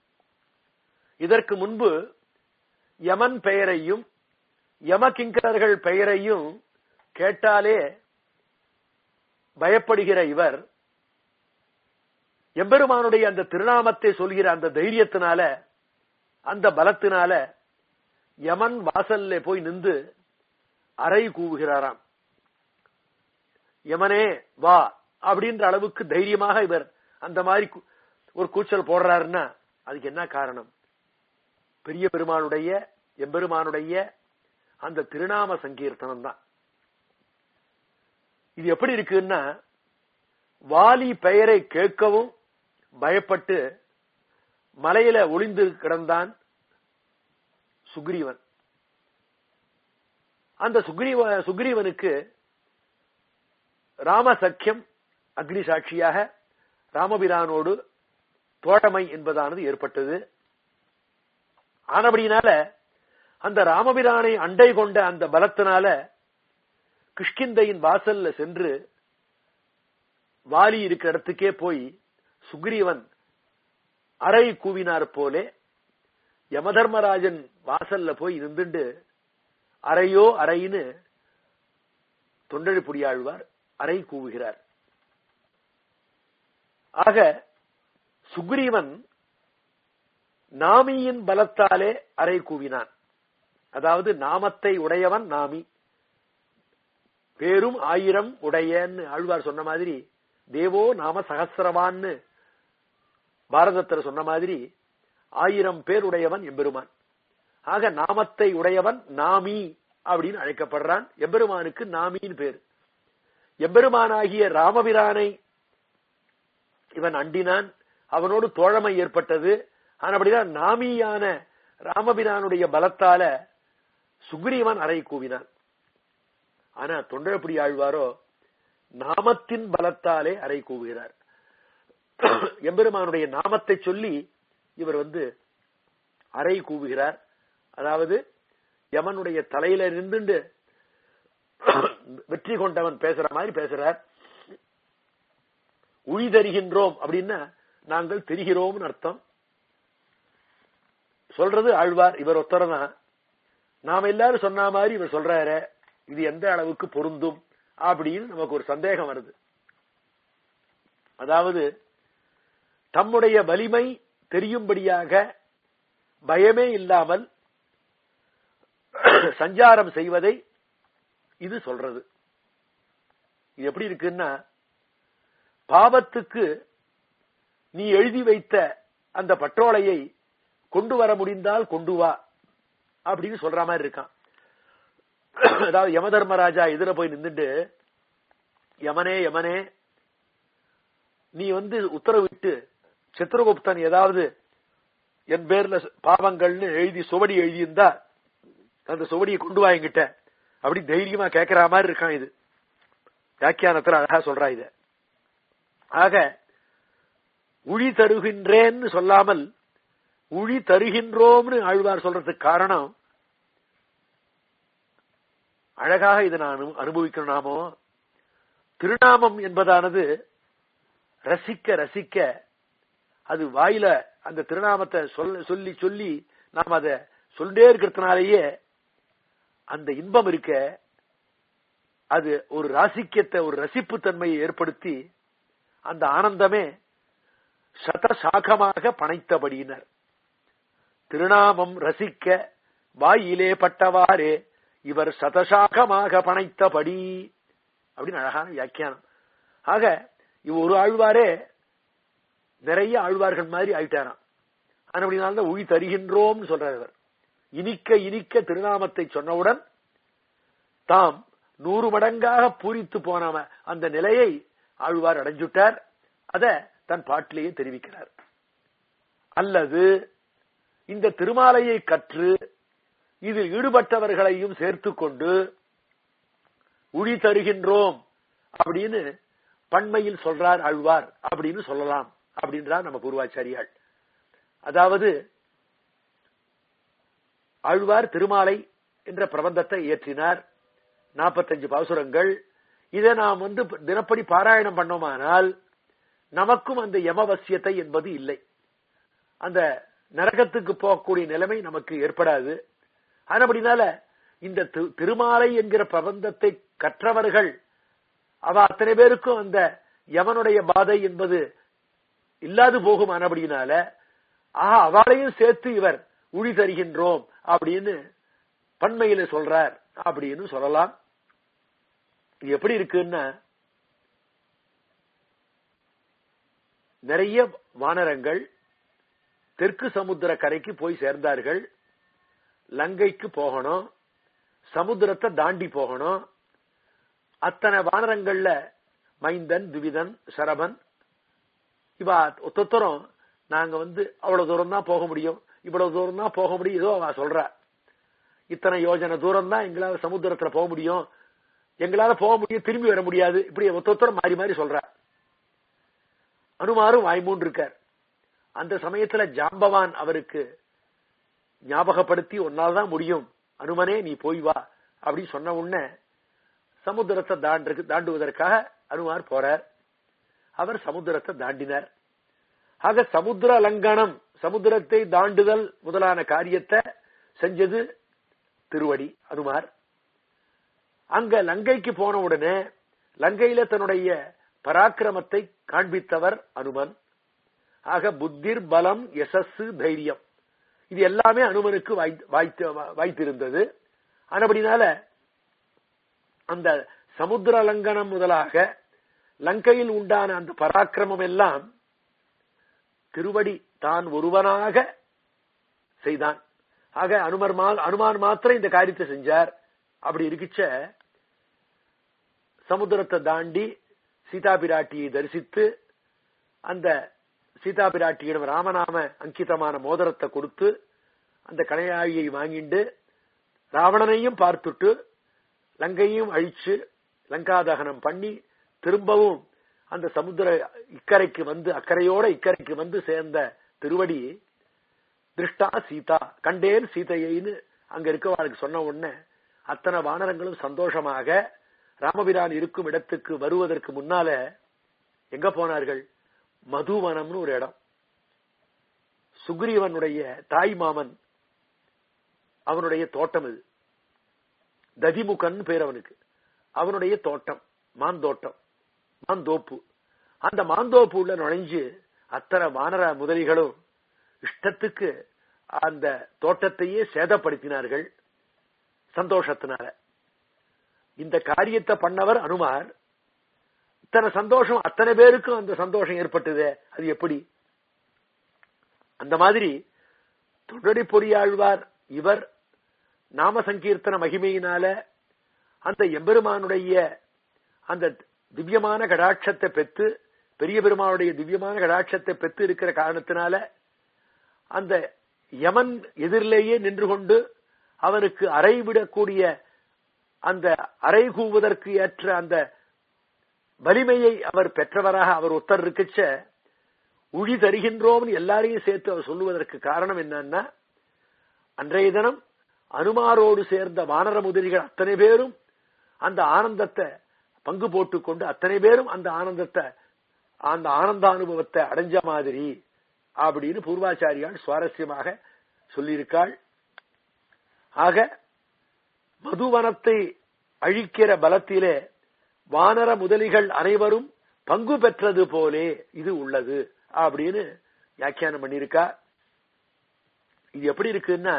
இதற்கு முன்பு யமன் பெயரையும் யமகிங்கரர்கள் பெயரையும் கேட்டாலே பயப்படுகிற இவர் எம்பெருமானுடைய அந்த திருநாமத்தை சொல்கிற அந்த தைரியத்தினால அந்த பலத்தினால யமன் வாசல்ல போய் நின்று அறை கூவுகிறாராம் யமனே வா அப்படின்ற அளவுக்கு தைரியமாக இவர் அந்த மாதிரி கு- ஒரு கூச்சல் போடுறாருன்னா அதுக்கு என்ன காரணம் பெரிய பெருமானுடைய எம்பெருமானுடைய அந்த திருநாம சங்கீர்த்தனம் தான் இது எப்படி இருக்குன்னா வாலி பெயரை கேட்கவும் பயப்பட்டு மலையில ஒளிந்து கிடந்தான் சுக்ரீவன் அந்த சுக்ரீவ சுக்ரீவனுக்கு ராம சக்கியம் அக்னி சாட்சியாக ராமபிரானோடு தோழமை என்பதானது ஏற்பட்டது ஆனபடினால அந்த ராமபிரானை அண்டை கொண்ட அந்த பலத்தினால கிஷ்கிந்தையின் வாசல்ல சென்று வாலி இருக்கிற இடத்துக்கே போய் சுக்ரீவன் அறை கூவினார் போலே யமதர்மராஜன் வாசல்ல போய் நின்றுண்டு அறையோ அறைன்னு தொண்டழிப்புடியாழ்வார் அறை கூவுகிறார் ஆக சுக்ரீவன் நாமியின் பலத்தாலே அறை கூவினான் அதாவது நாமத்தை உடையவன் நாமி பேரும் ஆயிரம் உடையன்னு ஆழ்வார் சொன்ன மாதிரி தேவோ நாம சகசிரவான்னு பாரதத்தில் சொன்ன மாதிரி ஆயிரம் பேர் உடையவன் எம்பெருமான் ஆக நாமத்தை உடையவன் நாமி அப்படின்னு அழைக்கப்படுறான் எம்பெருமானுக்கு நாமின்னு பேர் எம்பெருமானாகிய ராமபிரானை இவன் அண்டினான் அவனோடு தோழமை ஏற்பட்டது ஆனபடிதான் நாமியான ராமபிரானுடைய பலத்தால சுக்ரீவன் அறை கூவினான் ஆனா தொண்டரப்படி ஆழ்வாரோ நாமத்தின் பலத்தாலே அறை கூவுகிறார் எம்பெருமானுடைய நாமத்தை சொல்லி இவர் வந்து அறை கூவுகிறார் அதாவது யமனுடைய தலையில நின்றுண்டு வெற்றி கொண்டவன் பேசுற மாதிரி பேசுறார் உழி தருகின்றோம் அப்படின்னா நாங்கள் தெரிகிறோம்னு அர்த்தம் சொல்றது ஆழ்வார் இவர் ஒத்தரதான் நாம எல்லாரும் சொன்ன மாதிரி இவர் சொல்றாரு இது எந்த அளவுக்கு பொருந்தும் அப்படின்னு நமக்கு ஒரு சந்தேகம் வருது அதாவது தம்முடைய வலிமை தெரியும்படியாக பயமே இல்லாமல் சஞ்சாரம் செய்வதை இது சொல்றது இது எப்படி இருக்குன்னா பாவத்துக்கு நீ எழுதி வைத்த அந்த பட்டோலையை கொண்டு வர முடிந்தால் கொண்டு வா அப்படின்னு சொல்ற மாதிரி இருக்கான் அதாவது யமதர்மராஜா எதிர போய் நின்றுட்டு யமனே யமனே நீ வந்து உத்தரவிட்டு சித்திரகுப்தன் ஏதாவது என் பேர்ல பாவங்கள்னு எழுதி சுவடி எழுதியிருந்தா அந்த சுவடியை கொண்டு வா என்கிட்ட அப்படி தைரியமா கேட்கிற மாதிரி இருக்கான் இது வியாக்கியானத்துல அழகா சொல்றா இத ஆக உழி தருகின்றேன்னு சொல்லாமல் உழி தருகின்றோம்னு ஆழ்வார் சொல்றதுக்கு காரணம் அழகாக இதை நான் அனுபவிக்கணும் நாமோ திருநாமம் என்பதானது ரசிக்க ரசிக்க அது வாயில அந்த திருநாமத்தை சொல்ல சொல்லி சொல்லி நாம் அதை சொல்லிட்டே இருக்கிறதுனாலேயே அந்த இன்பம் இருக்க அது ஒரு ராசிக்கத்தை ஒரு ரசிப்பு தன்மையை ஏற்படுத்தி அந்த ஆனந்தமே சதசாகமாக பனைத்தபடியினர் திருநாமம் ரசிக்க வாயிலே பட்டவாறே இவர் சதசாகமாக பனைத்தபடி அப்படின்னு அழகான வியாக்கியானம் ஆக இவ ஒரு ஆழ்வாரே நிறைய ஆழ்வார்கள் மாதிரி ஆயிட்டாராம் அப்படினால்தான் உழி தருகின்றோம் சொல்றார் இவர் இனிக்க இனிக்க திருநாமத்தை சொன்னவுடன் தாம் நூறு மடங்காக பூரித்து போன அந்த நிலையை ஆழ்வார் அடைஞ்சுட்டார் அத தன் பாட்டிலேயே தெரிவிக்கிறார் அல்லது இந்த திருமாலையை கற்று இதில் ஈடுபட்டவர்களையும் சேர்த்து கொண்டு உழி தருகின்றோம் அப்படின்னு பண்மையில் சொல்றார் ஆழ்வார் அப்படின்னு சொல்லலாம் அப்படின்றார் நம்ம பூர்வாச்சாரியாள் அதாவது ஆழ்வார் திருமாலை என்ற பிரபந்தத்தை இயற்றினார் நாற்பத்தஞ்சு பாசுரங்கள் இதை நாம் வந்து தினப்படி பாராயணம் பண்ணோமானால் நமக்கும் அந்த யமவசியத்தை என்பது இல்லை அந்த நரகத்துக்கு போகக்கூடிய நிலைமை நமக்கு ஏற்படாது ஆனபடினால இந்த தி- திருமாலை என்கிற பிரபந்தத்தை கற்றவர்கள் அவ அத்தனை பேருக்கும் அந்த யமனுடைய பாதை என்பது இல்லாது போகும் ஆனபடினால ஆஹா அவளையும் சேர்த்து இவர் உழி தருகின்றோம் அப்படின்னு பண்மையில சொல்றார் அப்படின்னு சொல்லலாம் இது எப்படி இருக்குன்னா நிறைய வானரங்கள் தெற்கு சமுத்திர கரைக்கு போய் சேர்ந்தார்கள் லங்கைக்கு போகணும் சமுத்திரத்தை தாண்டி போகணும் அத்தனை வானரங்கள்ல மைந்தன் துவிதன் சரபன் இவ ஒத்தொத்தரும் நாங்க வந்து அவ்வளவு தூரம் தான் போக முடியும் இவ்வளவு தூரம் தான் போக முடியும் ஏதோ அவ சொல்றா இத்தனை யோஜனை தூரம் தான் எங்களால சமுத்திரத்துல போக முடியும் எங்களால போக முடியும் திரும்பி வர முடியாது இப்படி ஒத்தொத்தரம் மாறி மாறி சொல்றா அனுமாரும் வாய்மூன் இருக்கார் அந்த சமயத்துல ஜாம்பவான் அவருக்கு ஞாபகப்படுத்தி ஒன்னால தான் முடியும் அனுமனே நீ போய் வா அப்படின்னு சொன்ன உடனே சமுத்திரத்தை தாண்டு தாண்டுவதற்காக அனுமார் போறார் அவர் சமுத்திரத்தை தாண்டினார் ஆக சமுத்திர லங்கனம் சமுத்திரத்தை தாண்டுதல் முதலான காரியத்தை செஞ்சது திருவடி அனுமார் அங்க லங்கைக்கு போன உடனே லங்கையில தன்னுடைய பராக்கிரமத்தை காண்பித்தவர் அனுமன் ஆக புத்திர் பலம் யசஸ் தைரியம் இது எல்லாமே அனுமனுக்கு வாய்த்து- வாய்த்து வாய்த்திருந்தது ஆனபடினால அந்த சமுத்திர லங்கனம் முதலாக லங்கையில் உண்டான அந்த பராக்கிரமம் எல்லாம் திருவடி தான் ஒருவனாக செய்தான் ஆக அனுமர் மா அனுமான் மாத்திரம் இந்த காரியத்தை செஞ்சார் அப்படி இருக்குச்ச சமுத்திரத்தை தாண்டி சீதா பிராட்டியை தரிசித்து அந்த சீதா பிராட்டியிடம் ராமநாம அங்கிதமான மோதிரத்தை கொடுத்து அந்த கணையாழியை வாங்கிண்டு ராவணனையும் பார்த்துட்டு லங்கையும் அழிச்சு லங்காதகனம் பண்ணி திரும்பவும் அந்த சமுத்திர இக்கரைக்கு வந்து அக்கறையோட இக்கரைக்கு வந்து சேர்ந்த திருவடி திருஷ்டா சீதா கண்டேன் சீதையைன்னு அங்க இருக்கவாளுக்கு சொன்ன உடனே அத்தனை வானரங்களும் சந்தோஷமாக ராமபிரான் இருக்கும் இடத்துக்கு வருவதற்கு முன்னால எங்க போனார்கள் மதுவனம்னு ஒரு இடம் சுக்ரீவனுடைய தாய் மாமன் அவனுடைய தோட்டம் இது ததிமுகன் பேர் அவனுக்கு அவனுடைய தோட்டம் மாந்தோட்டம் மாந்தோப்பு அந்த மாந்தோப்பு உள்ள நுழைஞ்சு அத்தனை வானர முதலிகளும் இஷ்டத்துக்கு அந்த தோட்டத்தையே சேதப்படுத்தினார்கள் சந்தோஷத்தினால இந்த காரியத்தை பண்ணவர் அனுமார் இத்தனை சந்தோஷம் அத்தனை பேருக்கும் அந்த சந்தோஷம் ஏற்பட்டது அது எப்படி அந்த மாதிரி தொடடி பொறியாழ்வார் இவர் நாம சங்கீர்த்தன மகிமையினால அந்த எம்பெருமானுடைய அந்த திவ்யமான கடாட்சத்தை பெற்று பெரிய பெருமானுடைய திவ்யமான கடாட்சத்தை பெற்று இருக்கிற காரணத்தினால அந்த யமன் எதிரிலேயே நின்று கொண்டு அவனுக்கு அறை விடக்கூடிய அந்த அறை கூவதற்கு ஏற்ற அந்த வலிமையை அவர் பெற்றவராக அவர் ஒத்தர் இருக்குச்ச உழி தருகின்றோம்னு எல்லாரையும் சேர்த்து அவர் சொல்லுவதற்கு காரணம் என்னன்னா அன்றைய தினம் அனுமாரோடு சேர்ந்த வானர முதலிகள் அத்தனை பேரும் அந்த ஆனந்தத்தை பங்கு போட்டுக்கொண்டு அத்தனை பேரும் அந்த ஆனந்தத்தை அந்த ஆனந்த அனுபவத்தை அடைஞ்ச மாதிரி அப்படின்னு பூர்வாச்சாரியால் சுவாரஸ்யமாக சொல்லியிருக்காள் ஆக மதுவனத்தை அழிக்கிற பலத்திலே வானர முதலிகள் அனைவரும் பங்கு பெற்றது போலே இது உள்ளது அப்படின்னு வியாக்கியானம் பண்ணியிருக்கா இது எப்படி இருக்குன்னா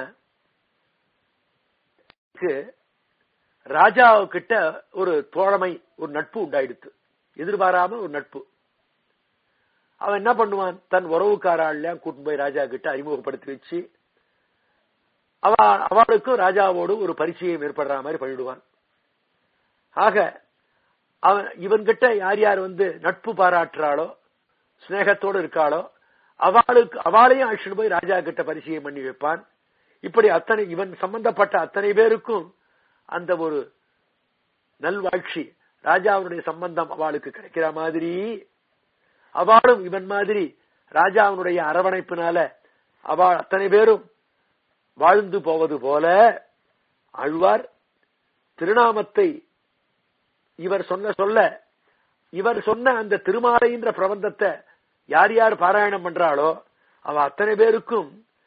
ராஜா கிட்ட ஒரு தோழமை ஒரு நட்பு உண்டாயிடுத்து எதிர்பாராம ஒரு நட்பு அவன் என்ன பண்ணுவான் தன் உறவுக்காராள்லாம் கூட்டு போய் ராஜா கிட்ட அறிமுகப்படுத்தி வச்சு அவ அவளுக்கும் ராஜாவோடு ஒரு பரிச்சயம் ஏற்படுற மாதிரி பண்ணிடுவான் ஆக அவன் இவன்கிட்ட யார் யார் வந்து நட்பு பாராட்டுறாளோ சிநேகத்தோடு இருக்காளோ அவளுக்கு அவளையும் அழைச்சிட்டு போய் ராஜா கிட்ட பரிச்சயம் பண்ணி வைப்பான் இப்படி அத்தனை இவன் சம்பந்தப்பட்ட அத்தனை பேருக்கும் அந்த ஒரு நல்வாழ்ச்சி ராஜாவுடைய சம்பந்தம் அவளுக்கு கிடைக்கிற மாதிரி அவளும் இவன் மாதிரி ராஜாவுடைய அரவணைப்பினால அவள் அத்தனை பேரும் வாழ்ந்து போவது போல ஆழ்வார் திருநாமத்தை இவர் சொன்ன சொல்ல இவர் சொன்ன அந்த திருமாலைன்ற பிரபந்தத்தை யார் யார் பாராயணம் பண்றாளோ அவ அத்தனை பேருக்கும்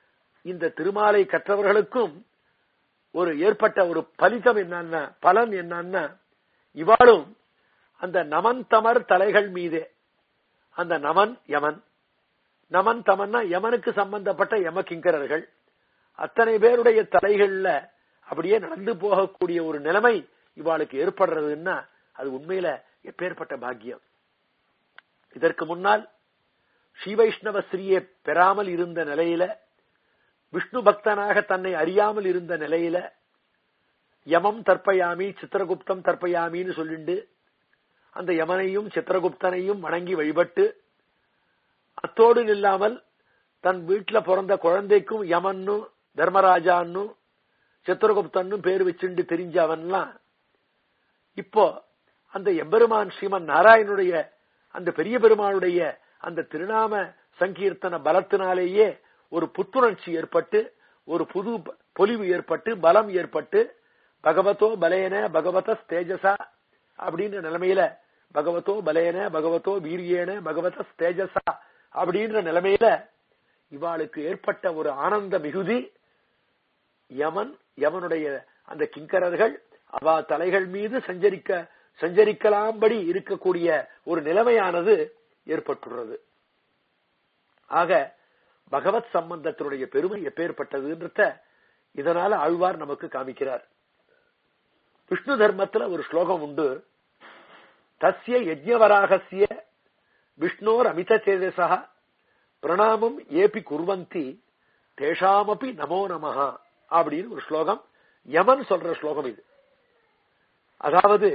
இந்த திருமாலை கற்றவர்களுக்கும் ஒரு ஏற்பட்ட ஒரு பலிதம் என்னன்னா பலன் என்னன்னா இவாளும் அந்த நமன் தமர் தலைகள் மீதே அந்த நமன் யமன் நமன் தமன்னா யமனுக்கு சம்பந்தப்பட்ட யம கிங்கரர்கள் அத்தனை பேருடைய தலைகள்ல அப்படியே நடந்து போகக்கூடிய ஒரு நிலைமை இவாளுக்கு ஏற்படுறதுன்னா அது உண்மையில எப்பேற்பட்ட பாக்கியம் இதற்கு முன்னால் ஸ்ரீ வைஷ்ணவ ஸ்ரீயை பெறாமல் இருந்த நிலையில விஷ்ணு பக்தனாக தன்னை அறியாமல் இருந்த நிலையில யமம் தற்பயாமி சித்திரகுப்தம் தற்பயாமின்னு சொல்லிண்டு அந்த யமனையும் சித்திரகுப்தனையும் வணங்கி வழிபட்டு அத்தோடு நில்லாமல் தன் வீட்டுல பிறந்த குழந்தைக்கும் யமன்னு தர்மராஜான்னு சித்திரகுப்தன்னு பேர் வச்சுண்டு தெரிஞ்ச அவன்லாம் இப்போ அந்த எம்பெருமான் ஸ்ரீமன் நாராயணுடைய அந்த பெரிய பெருமானுடைய அந்த திருநாம சங்கீர்த்தன பலத்தினாலேயே ஒரு புத்துணர்ச்சி ஏற்பட்டு ஒரு புது பொலிவு ஏற்பட்டு பலம் ஏற்பட்டு பகவதோ பலேன பகவத தேஜசா அப்படின்ற நிலைமையில பகவதோ பலேன பகவதோ வீரியேன பகவத தேஜசா அப்படின்ற நிலைமையில இவாளுக்கு ஏற்பட்ட ஒரு ஆனந்த மிகுதி யமன் யமனுடைய அந்த கிங்கரர்கள் அவா தலைகள் மீது சஞ்சரிக்க சஞ்சரிக்கலாம்படி இருக்கக்கூடிய ஒரு நிலைமையானது ஏற்பட்டுள்ளது ஆக பகவத் சம்பந்தத்தினுடைய பெருமை எப்பேற்பட்டதுன்றத இதனால ஆழ்வார் நமக்கு காமிக்கிறார் விஷ்ணு தர்மத்துல ஒரு ஸ்லோகம் உண்டு தஸ்ய யஜ்யவராகசிய விஷ்ணோர் அமித சேதசா பிரணாமம் ஏபி குர்வந்தி தேஷாமபி நமோ நமஹா அப்படின்னு ஒரு ஸ்லோகம் யமன் சொல்ற ஸ்லோகம் இது அதாவது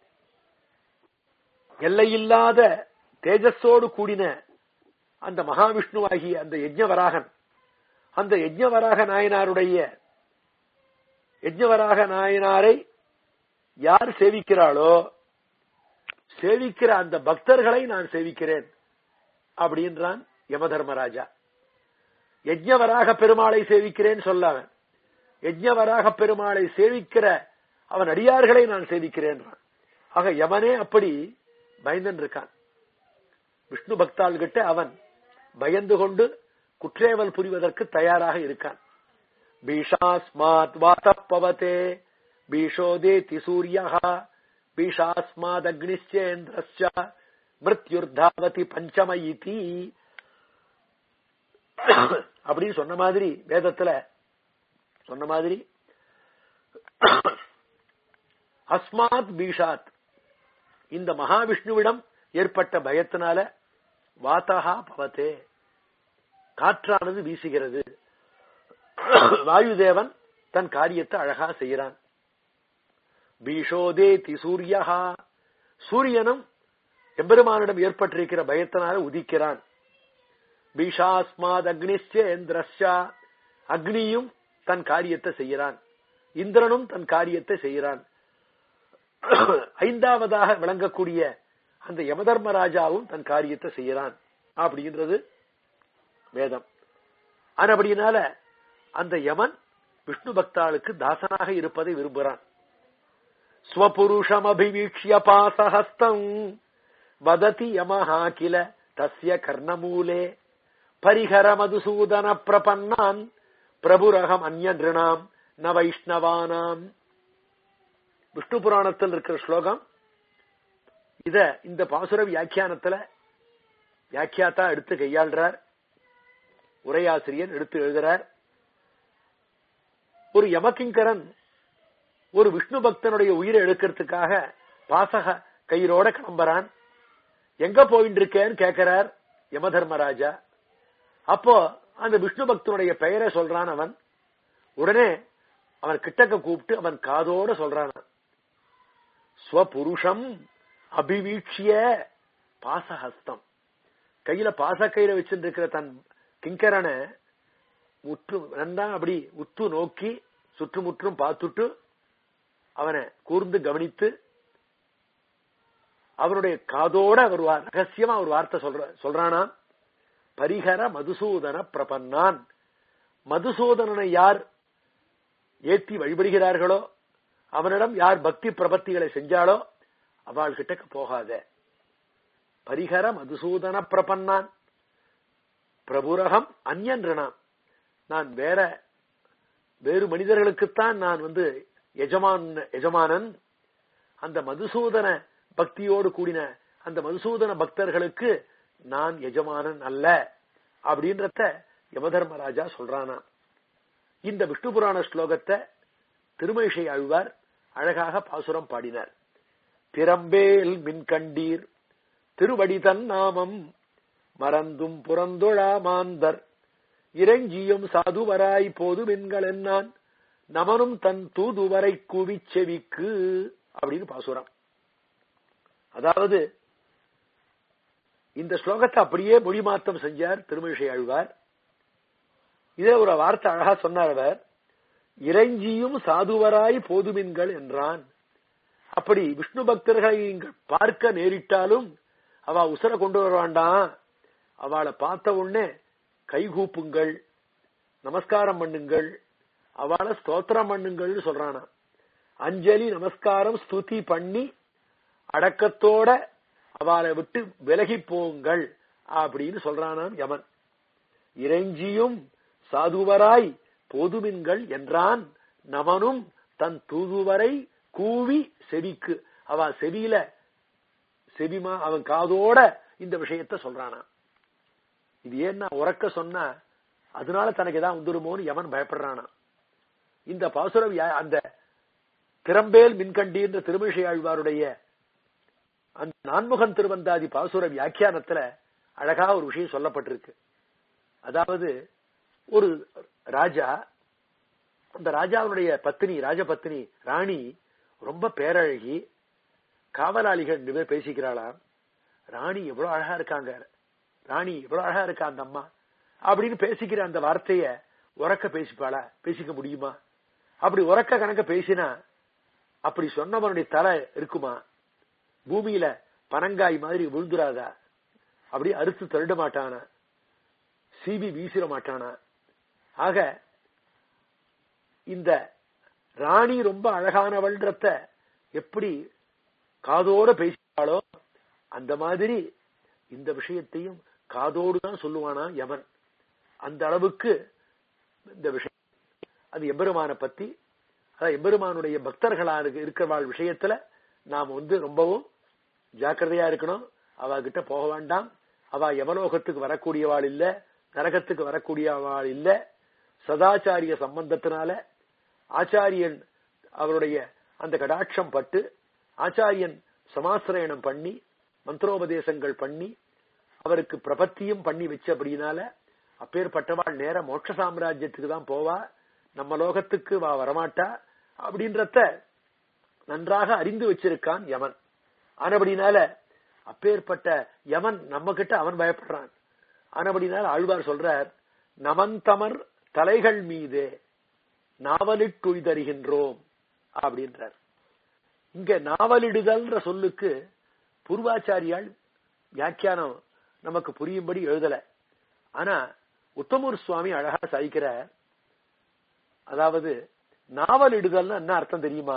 எல்லையில்லாத தேஜஸோடு கூடின அந்த மகாவிஷ்ணுவாகிய அந்த யஜ்ஞவராகன் அந்த யஜ்ஞவராக நாயனாருடைய யஜ்ஞவராக நாயனாரை யார் சேவிக்கிறாளோ சேவிக்கிற அந்த பக்தர்களை நான் சேவிக்கிறேன் அப்படின்றான் யமதர்மராஜா யஜ்ஞவராக பெருமாளை சேவிக்கிறேன் சொல்லாமன் யஜ்ஞவராக பெருமாளை சேவிக்கிற அவன் அடியார்களை நான் சேவிக்கிறேன் ஆக யமனே அப்படி பயந்தன் இருக்கான் விஷ்ணு பக்தாள் கிட்ட அவன் பயந்து கொண்டு குற்றேவல் புரிவதற்கு தயாராக இருக்கான் பீஷாஸ்மாத் வாத்தப்பவதே பீஷோதேதி சூரியா பீஷாஸ்மாத் அக்னிச்சேந்திரஸ்ய மிருத்யுர்தாவதி பஞ்சமயிதி அப்படின்னு சொன்ன மாதிரி வேதத்துல சொன்ன மாதிரி அஸ்மாத் பீஷாத் இந்த மகாவிஷ்ணுவிடம் ஏற்பட்ட பயத்தினால வாத்தகா பவத்தே காற்றானது வீசுகிறது வாயுதேவன் தன் காரியத்தை அழகா செய்யறான் பீஷோதே தி சூரியஹா சூரியனும் எம்பெருமானிடம் ஏற்பட்டிருக்கிற பயத்தினால உதிக்கிறான் பீஷாஸ்மாத் அக்னிச்சேந்திரஸ்யா அக்னியும் தன் காரியத்தை செய்யறான் இந்திரனும் தன் காரியத்தை செய்யறான் ஐந்தாவதாக விளங்கக்கூடிய அந்த யமதர்மராஜாவும் தன் காரியத்தை செய்யறான் அப்படின்றது வேதம் ஆனபடியினால அந்த யமன் விஷ்ணு பக்தாளுக்கு தாசனாக இருப்பதை விரும்புகிறான் ஸ்வபுருஷம் அபிவீக்ஷிய பாசஹஸ்தம் வததி யமஹா கில தஸ்ய கர்ணமூலே பரிஹர மதுசூதன பிரபன்னான் பிரபுரகம் அந்ய நிருணாம் ந வைஷ்ணவானாம் விஷ்ணு புராணத்தில் இருக்கிற ஸ்லோகம் இத இந்த பாசுர வியாக்கியானத்துல வியாக்கியாத்தா எடுத்து கையாள்றார் உரையாசிரியர் எடுத்து எழுதுறார் ஒரு யமகிங்கரன் ஒரு விஷ்ணு பக்தனுடைய உயிரை எடுக்கிறதுக்காக பாசக கயிறோட கிளம்புறான் எங்க போயிட்டு இருக்கேன்னு கேட்கிறார் யமதர்மராஜா அப்போ அந்த விஷ்ணு பக்தனுடைய பெயரை சொல்றான் அவன் உடனே அவன் கிட்டக்க கூப்பிட்டு அவன் காதோட சொல்றான் ஸ்வபுருஷம் அபிவீட்சிய பாசஹஸ்தம் கையில பாசக்கயிறை வச்சிருக்கிற தன் கிங்கரனை முற்று நன்றா அப்படி உத்து நோக்கி சுற்றுமுற்றும் பார்த்துட்டு அவனை கூர்ந்து கவனித்து அவனுடைய காதோட ஒரு ரகசியமா ஒரு வார்த்தை சொல்ற சொல்றானா பரிகர மதுசூதன பிரபன்னான் மதுசூதனனை யார் ஏற்றி வழிபடுகிறார்களோ அவனிடம் யார் பக்தி பிரபத்திகளை செஞ்சாலோ அவள் கிட்டக்க போகாத பரிகர மதுசூதன பிரபன்னான் பிரபுரகம் அந்யன்றாம் நான் வேற வேறு மனிதர்களுக்குத்தான் நான் வந்து எஜமான் எஜமானன் அந்த மதுசூதன பக்தியோடு கூடின அந்த மதுசூதன பக்தர்களுக்கு நான் எஜமானன் அல்ல அப்படின்றத யமதர்மராஜா சொல்றானா இந்த விஷ்ணு புராண ஸ்லோகத்தை திருமழிசை ஆழ்வார் அழகாக பாசுரம் பாடினார் திறம்பேல் மின்கண்டீர் திருவடிதன் நாமம் மறந்தும் புறந்தொழா மாந்தர் இறைஞ்சியும் சாதுவராய் போது மின்கள் என்னான் நமனும் தன் தூதுவரை குவிச் செவிக்கு அப்படின்னு பாசுரம் அதாவது இந்த ஸ்லோகத்தை அப்படியே மொழி மாற்றம் செஞ்சார் திருமழிசை ஆழ்வார் இதே ஒரு வார்த்தை அழகா சொன்னார் அவர் இறைஞ்சியும் சாதுவராய் போதுமின்கள் என்றான் அப்படி விஷ்ணு பக்தர்களை நீங்கள் பார்க்க நேரிட்டாலும் அவ உசர கொண்டு வர வேண்டாம் அவளை பார்த்த உடனே கைகூப்புங்கள் நமஸ்காரம் பண்ணுங்கள் அவளை ஸ்தோத்திரம் பண்ணுங்கள்னு சொல்றானா அஞ்சலி நமஸ்காரம் ஸ்துதி பண்ணி அடக்கத்தோட அவளை விட்டு விலகி போங்கள் அப்படின்னு சொல்றானாம் யமன் இறைஞ்சியும் சாதுவராய் போதுமின்கள் என்றான் நமனும் தன் தூதுவரை கூவி செவிக்கு அவ செவியில செவிமா அவன் காதோட இந்த விஷயத்த சொல்றானா இது ஏன்னா உறக்க சொன்னா அதனால தனக்கு ஏதாவது வந்துருமோன்னு யமன் பயப்படுறானா இந்த பாசுர அந்த திறம்பேல் மின்கண்டின்ற திருமிஷை ஆழ்வாருடைய அந்த நான்முகன் திருவந்தாதி பாசுர வியாக்கியானத்துல அழகா ஒரு விஷயம் சொல்லப்பட்டிருக்கு அதாவது ஒரு ராஜா அந்த ராஜாவுடைய பத்தினி ராஜபத்தினி ராணி ரொம்ப பேரழகி காவலாளிகள் ரெண்டு பேர் பேசிக்கிறாளாம் ராணி எவ்வளவு அழகா இருக்காங்க ராணி எவ்வளவு அழகா இருக்கா அந்த அம்மா அப்படின்னு பேசிக்கிற அந்த வார்த்தைய உறக்க பேசிப்பாளா பேசிக்க முடியுமா அப்படி உறக்க கணக்க பேசினா அப்படி சொன்னவனுடைய தலை இருக்குமா பூமியில பனங்காய் மாதிரி விழுந்துராதா அப்படி அறுத்து தள்ளிட மாட்டானா சீவி வீசிட மாட்டானா ஆக இந்த ராணி ரொம்ப அழகானவள்ன்றத எப்படி காதோட பேசினாலோ அந்த மாதிரி இந்த விஷயத்தையும் காதோடு தான் சொல்லுவானா யமன் அந்த அளவுக்கு இந்த விஷயம் அது எம்பெருமான பத்தி அதான் எம்பெருமானுடைய பக்தர்களா இருக்கிறவாள் விஷயத்துல நாம் வந்து ரொம்பவும் ஜாக்கிரதையா இருக்கணும் அவ கிட்ட போக வேண்டாம் அவ எவலோகத்துக்கு வரக்கூடியவாள் இல்ல நரகத்துக்கு வரக்கூடியவாள் இல்ல சதாச்சாரிய சம்பந்தத்தினால ஆச்சாரியன் அவருடைய அந்த கடாட்சம் பட்டு ஆச்சாரியன் சமாசிரயணம் பண்ணி மந்திரோபதேசங்கள் பண்ணி அவருக்கு பிரபத்தியும் பண்ணி வச்சபடினால அப்பேற்பட்டவாள் நேர மோட்ச சாம்ராஜ்யத்துக்கு தான் போவா நம்ம லோகத்துக்கு வா வரமாட்டா அப்படின்றத நன்றாக அறிந்து வச்சிருக்கான் யமன் ஆனபடினால அப்பேற்பட்ட யமன் நம்ம கிட்ட அவன் பயப்படுறான் ஆனபடினால ஆழ்வார் சொல்றார் நமன் தமர் தலைகள் மீதே நாவலிட்டுய்தருகின்றோம் அப்படின்றார் இங்க நாவலிடுதல்ன்ற சொல்லுக்கு பூர்வாச்சாரியால் வியாக்கியானம் நமக்கு புரியும்படி எழுதல ஆனா உத்தமூர் சுவாமி அழகா சாய்க்கிற அதாவது நாவலிடுதல்னு என்ன அர்த்தம் தெரியுமா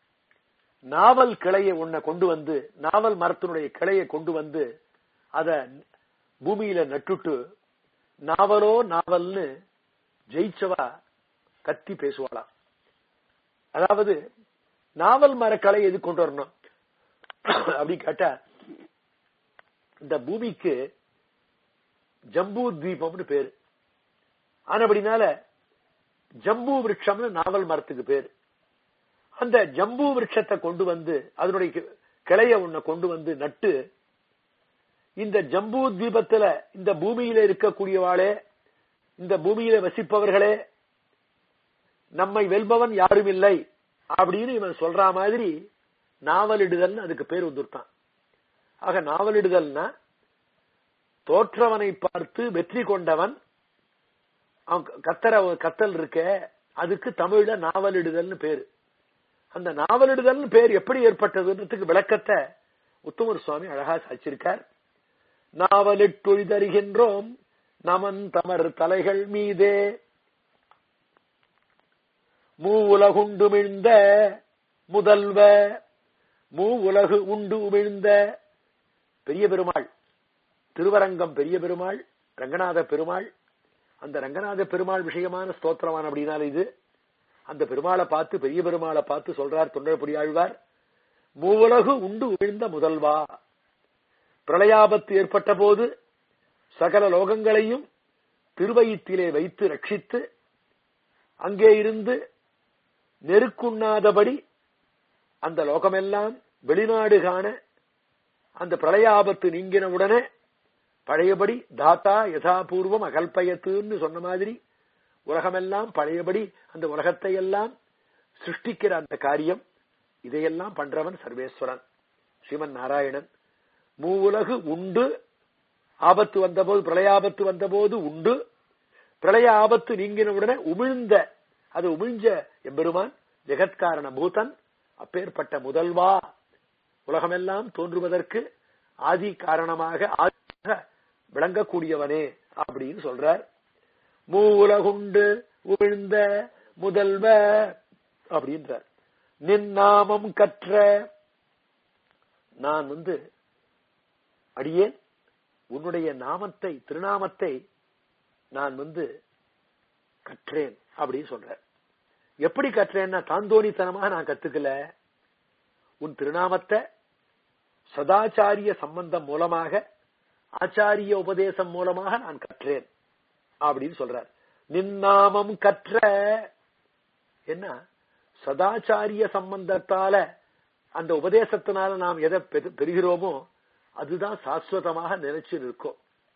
நாவல் கிளையை உன்னை கொண்டு வந்து நாவல் மரத்தினுடைய கிளையை கொண்டு வந்து அத பூமியில நட்டுட்டு நாவலோ நாவல்னு ஜெயிச்சவா கத்தி பேசுவாளாம் அதாவது நாவல் மரக்கலை எது கொண்டு வரணும் அப்படி கேட்டா இந்த பூமிக்கு ஜம்பூ தீபம்னு பேரு ஆனபடினால ஜம்பு விரட்சம்னு நாவல் மரத்துக்கு பேரு அந்த ஜம்பு விரட்சத்தை கொண்டு வந்து அதனுடைய கிளைய உன்னை கொண்டு வந்து நட்டு இந்த ஜம்பு தீபத்துல இந்த பூமியில இருக்கக்கூடியவாளே இந்த பூமியில வசிப்பவர்களே நம்மை வெல்பவன் யாரும் இல்லை அப்படின்னு இவன் சொல்ற மாதிரி நாவலிடுதல் அதுக்கு பேர் வந்துருட்டான் ஆக நாவலிடுதல்னா தோற்றவனை பார்த்து வெற்றி கொண்டவன் அவன் கத்தர கத்தல் இருக்க அதுக்கு தமிழ்ல நாவலிடுதல்னு பேரு அந்த நாவலிடுதல் பேர் எப்படி ஏற்பட்டதுன்றதுக்கு விளக்கத்தை உத்தமர் சுவாமி அழகா சாச்சிருக்கார் நாவலிட்டொழிதருகின்றோம் நமன் தமர் தலைகள் மீதே மூ உலகுண்டு மிழ்ந்த முதல்வ மூ உலகு உண்டு உமிழ்ந்த பெரிய பெருமாள் திருவரங்கம் பெரிய பெருமாள் ரங்கநாத பெருமாள் அந்த ரங்கநாத பெருமாள் விஷயமான ஸ்தோத்திரமான அப்படின்னால இது அந்த பெருமாளை பார்த்து பெரிய பெருமாளை பார்த்து சொல்றார் தொண்டர்புடி ஆழ்வார் மூவுலகு உண்டு உமிழ்ந்த முதல்வா பிரளயாபத்து ஏற்பட்ட போது சகல லோகங்களையும் திருவயிற்றிலே வைத்து ரட்சித்து அங்கே இருந்து நெருக்குண்ணாதபடி அந்த லோகமெல்லாம் வெளிநாடு காண அந்த பிரளயாபத்து நீங்கினவுடனே பழையபடி தாத்தா யதாபூர்வம் அகல்பயத்துன்னு சொன்ன மாதிரி உலகமெல்லாம் பழையபடி அந்த உலகத்தை எல்லாம் சிருஷ்டிக்கிற அந்த காரியம் இதையெல்லாம் பண்றவன் சர்வேஸ்வரன் ஸ்ரீமன் நாராயணன் மூவுலகு உண்டு ஆபத்து வந்தபோது பிரளயாபத்து வந்தபோது உண்டு பிரளய ஆபத்து நீங்கினவுடனே உமிழ்ந்த அது உமிழ்ஞ்ச எம்பெருமான் ஜெகத்காரண பூதன் அப்பேற்பட்ட முதல்வா உலகமெல்லாம் தோன்றுவதற்கு ஆதி காரணமாக ஆதியாக விளங்கக்கூடியவனே அப்படின்னு சொல்றார் மூவுலகுண்டு உமிழ்ந்த முதல்வ அப்படின்றார் நின் நாமம் கற்ற நான் வந்து அடியேன் உன்னுடைய நாமத்தை திருநாமத்தை நான் வந்து கற்றேன் அப்படின்னு சொல்ற எப்படி கற்றேன்னா தாந்தோணித்தனமாக நான் கத்துக்கல உன் திருநாமத்தை சதாச்சாரிய சம்பந்தம் மூலமாக ஆச்சாரிய உபதேசம் மூலமாக நான் கற்றேன் அப்படின்னு சொல்றார் நின்னாமம் கற்ற என்ன சதாச்சாரிய சம்பந்தத்தால அந்த உபதேசத்தினால நாம் எதை பெறு- பெறுகிறோமோ அதுதான் சாஸ்வதமாக நிலைச்சு நிற்கும்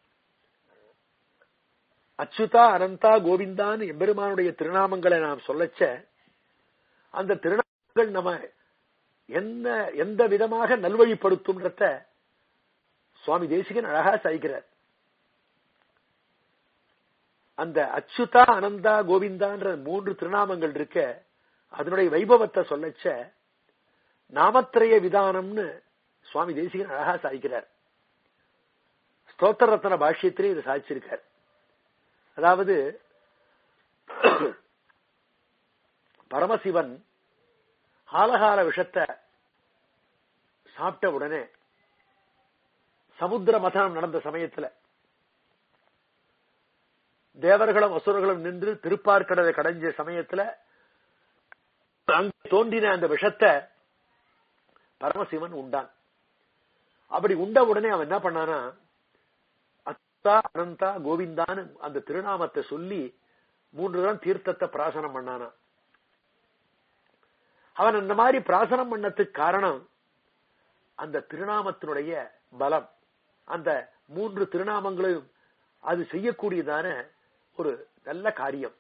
அச்சுதா அனந்தா கோவிந்தான்னு எம்பெருமானுடைய திருநாமங்களை நாம் சொல்லச்ச அந்த திருநாமங்கள் நம்ம என்ன எந்த விதமாக நல்வழிப்படுத்தும்ன்றத சுவாமி தேசிகன் அழகா சாய்க்கிறார் அந்த அச்சுதா அனந்தா கோவிந்தான்ற மூன்று திருநாமங்கள் இருக்க அதனுடைய வைபவத்தை சொல்லச்ச நாமத்திரய விதானம்னு சுவாமி தேசிகன் அழகா சாய்க்கிறார் ஸ்தோத்திர ரத்ன பாஷ்யத்திலே இது சாதிச்சிருக்கார் அதாவது பரமசிவன் ஆலகால விஷத்தை சாப்பிட்ட உடனே சமுத்திர மதனம் நடந்த சமயத்துல தேவர்களும் அசுரர்களும் நின்று திருப்பார்கடலை கடைஞ்ச சமயத்துல அங்கு தோன்றின அந்த விஷத்தை பரமசிவன் உண்டான் அப்படி உண்ட உடனே அவன் என்ன பண்ணானா அத்தா அனந்தா கோவிந்தான்னு அந்த திருநாமத்தை சொல்லி மூன்று தான் தீர்த்தத்தை பிராசனம் பண்ணானா அவன் அந்த மாதிரி பிராசனம் பண்ணதுக்கு காரணம் அந்த திருநாமத்தினுடைய பலம் அந்த மூன்று திருநாமங்களையும் அது செய்யக்கூடியதான ஒரு நல்ல காரியம்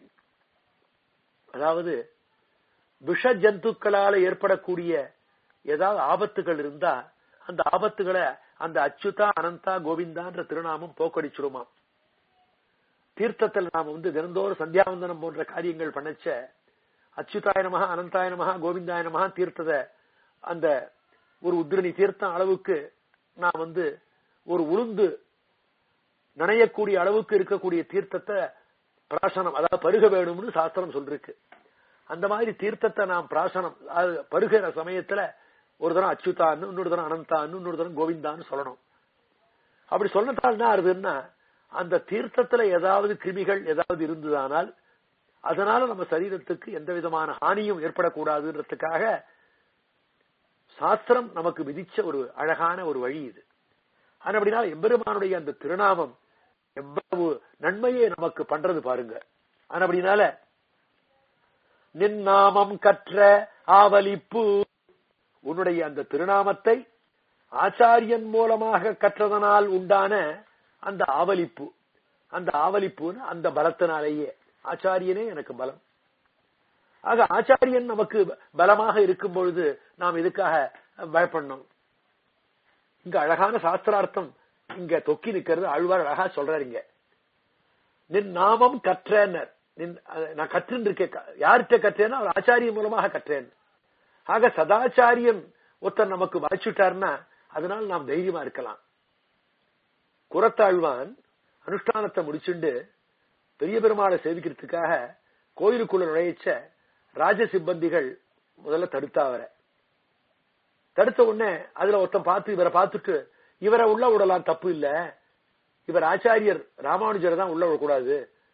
அதாவது விஷ ஜந்துக்களால ஏற்படக்கூடிய ஏதாவது ஆபத்துகள் இருந்தா அந்த ஆபத்துகளை அந்த அச்சுதா அனந்தா கோவிந்தான்ற திருநாமம் போக்கடிச்சிருமா தீர்த்தத்தில் நாம வந்து தினந்தோறும் சந்தியாவந்தனம் போன்ற காரியங்கள் பண்ணச்ச அச்சுதாய நமகா அனந்தாய நமகா கோவிந்தாய நமகா தீர்த்தத அந்த ஒரு உத்ரணி தீர்த்தம் அளவுக்கு நான் வந்து ஒரு உளுந்து நனையக்கூடிய அளவுக்கு இருக்கக்கூடிய தீர்த்தத்தை பிராசனம் அதாவது பருக வேணும்னு சாஸ்திரம் சொல்லிருக்கு அந்த மாதிரி தீர்த்தத்தை நாம் பிராசனம் அது பருகிற சமயத்துல ஒரு தரம் அச்சுதான்னு இன்னொரு தரம் அனந்தான்னு இன்னொரு தரம் கோவிந்தான்னு சொல்லணும் அப்படி சொன்னதால் என்ன ஆகுதுன்னா அந்த தீர்த்தத்துல ஏதாவது கிருமிகள் ஏதாவது இருந்ததானால் அதனால நம்ம சரீரத்துக்கு எந்த விதமான ஹானியும் ஏற்படக்கூடாதுன்றதுக்காக சாஸ்திரம் நமக்கு விதிச்ச ஒரு அழகான ஒரு வழி இது ஆனா அப்படின்னா எம்பெருமானுடைய அந்த திருநாமம் எவ்வளவு நன்மையை நமக்கு பண்றது பாருங்க ஆனா அப்படினால நின்னாமம் கற்ற ஆவலிப்பு உன்னுடைய அந்த திருநாமத்தை ஆச்சாரியன் மூலமாக கற்றதனால் உண்டான அந்த ஆவலிப்பு அந்த ஆவலிப்புன்னு அந்த பலத்தினாலேயே ஆச்சாரியனே எனக்கு பலம் ஆக ஆச்சாரியன் நமக்கு பலமாக இருக்கும் பொழுது நாம் இதுக்காக பயப்படணும் இங்க அழகான சாஸ்திரார்த்தம் இங்க தொக்கி நிக்கிறது ஆழ்வார் அழகா சொல்றாரு இங்க நின் நாமம் கற்றனர் நின் அஹ், நான் கற்றுன்னு இருக்கேன் யார்கிட்ட கற்றேன்னா அவர் ஆச்சாரியன் மூலமாக கற்றேன் ஆக சதாச்சாரியன் ஒருத்தர் நமக்கு வாய்ச்சுட்டார்னா அதனால நாம் தைரியமா இருக்கலாம் குரத்தாழ்வான் அனுஷ்டானத்தை முடிச்சுண்டு பெரிய பெருமாளை சேவிக்கிறதுக்காக கோயிலுக்குள்ள நுழைச்ச ராஜ சிப்பந்திகள் முதல்ல தடுத்தா அவரை தடுத்த உடனே அதுல ஒருத்தன் பார்த்து இவரை பார்த்துட்டு இவரை உள்ள விடலாம் தப்பு இல்ல இவர் ஆச்சாரியர் ராமானுஜரை தான் உள்ள விடக்கூடாது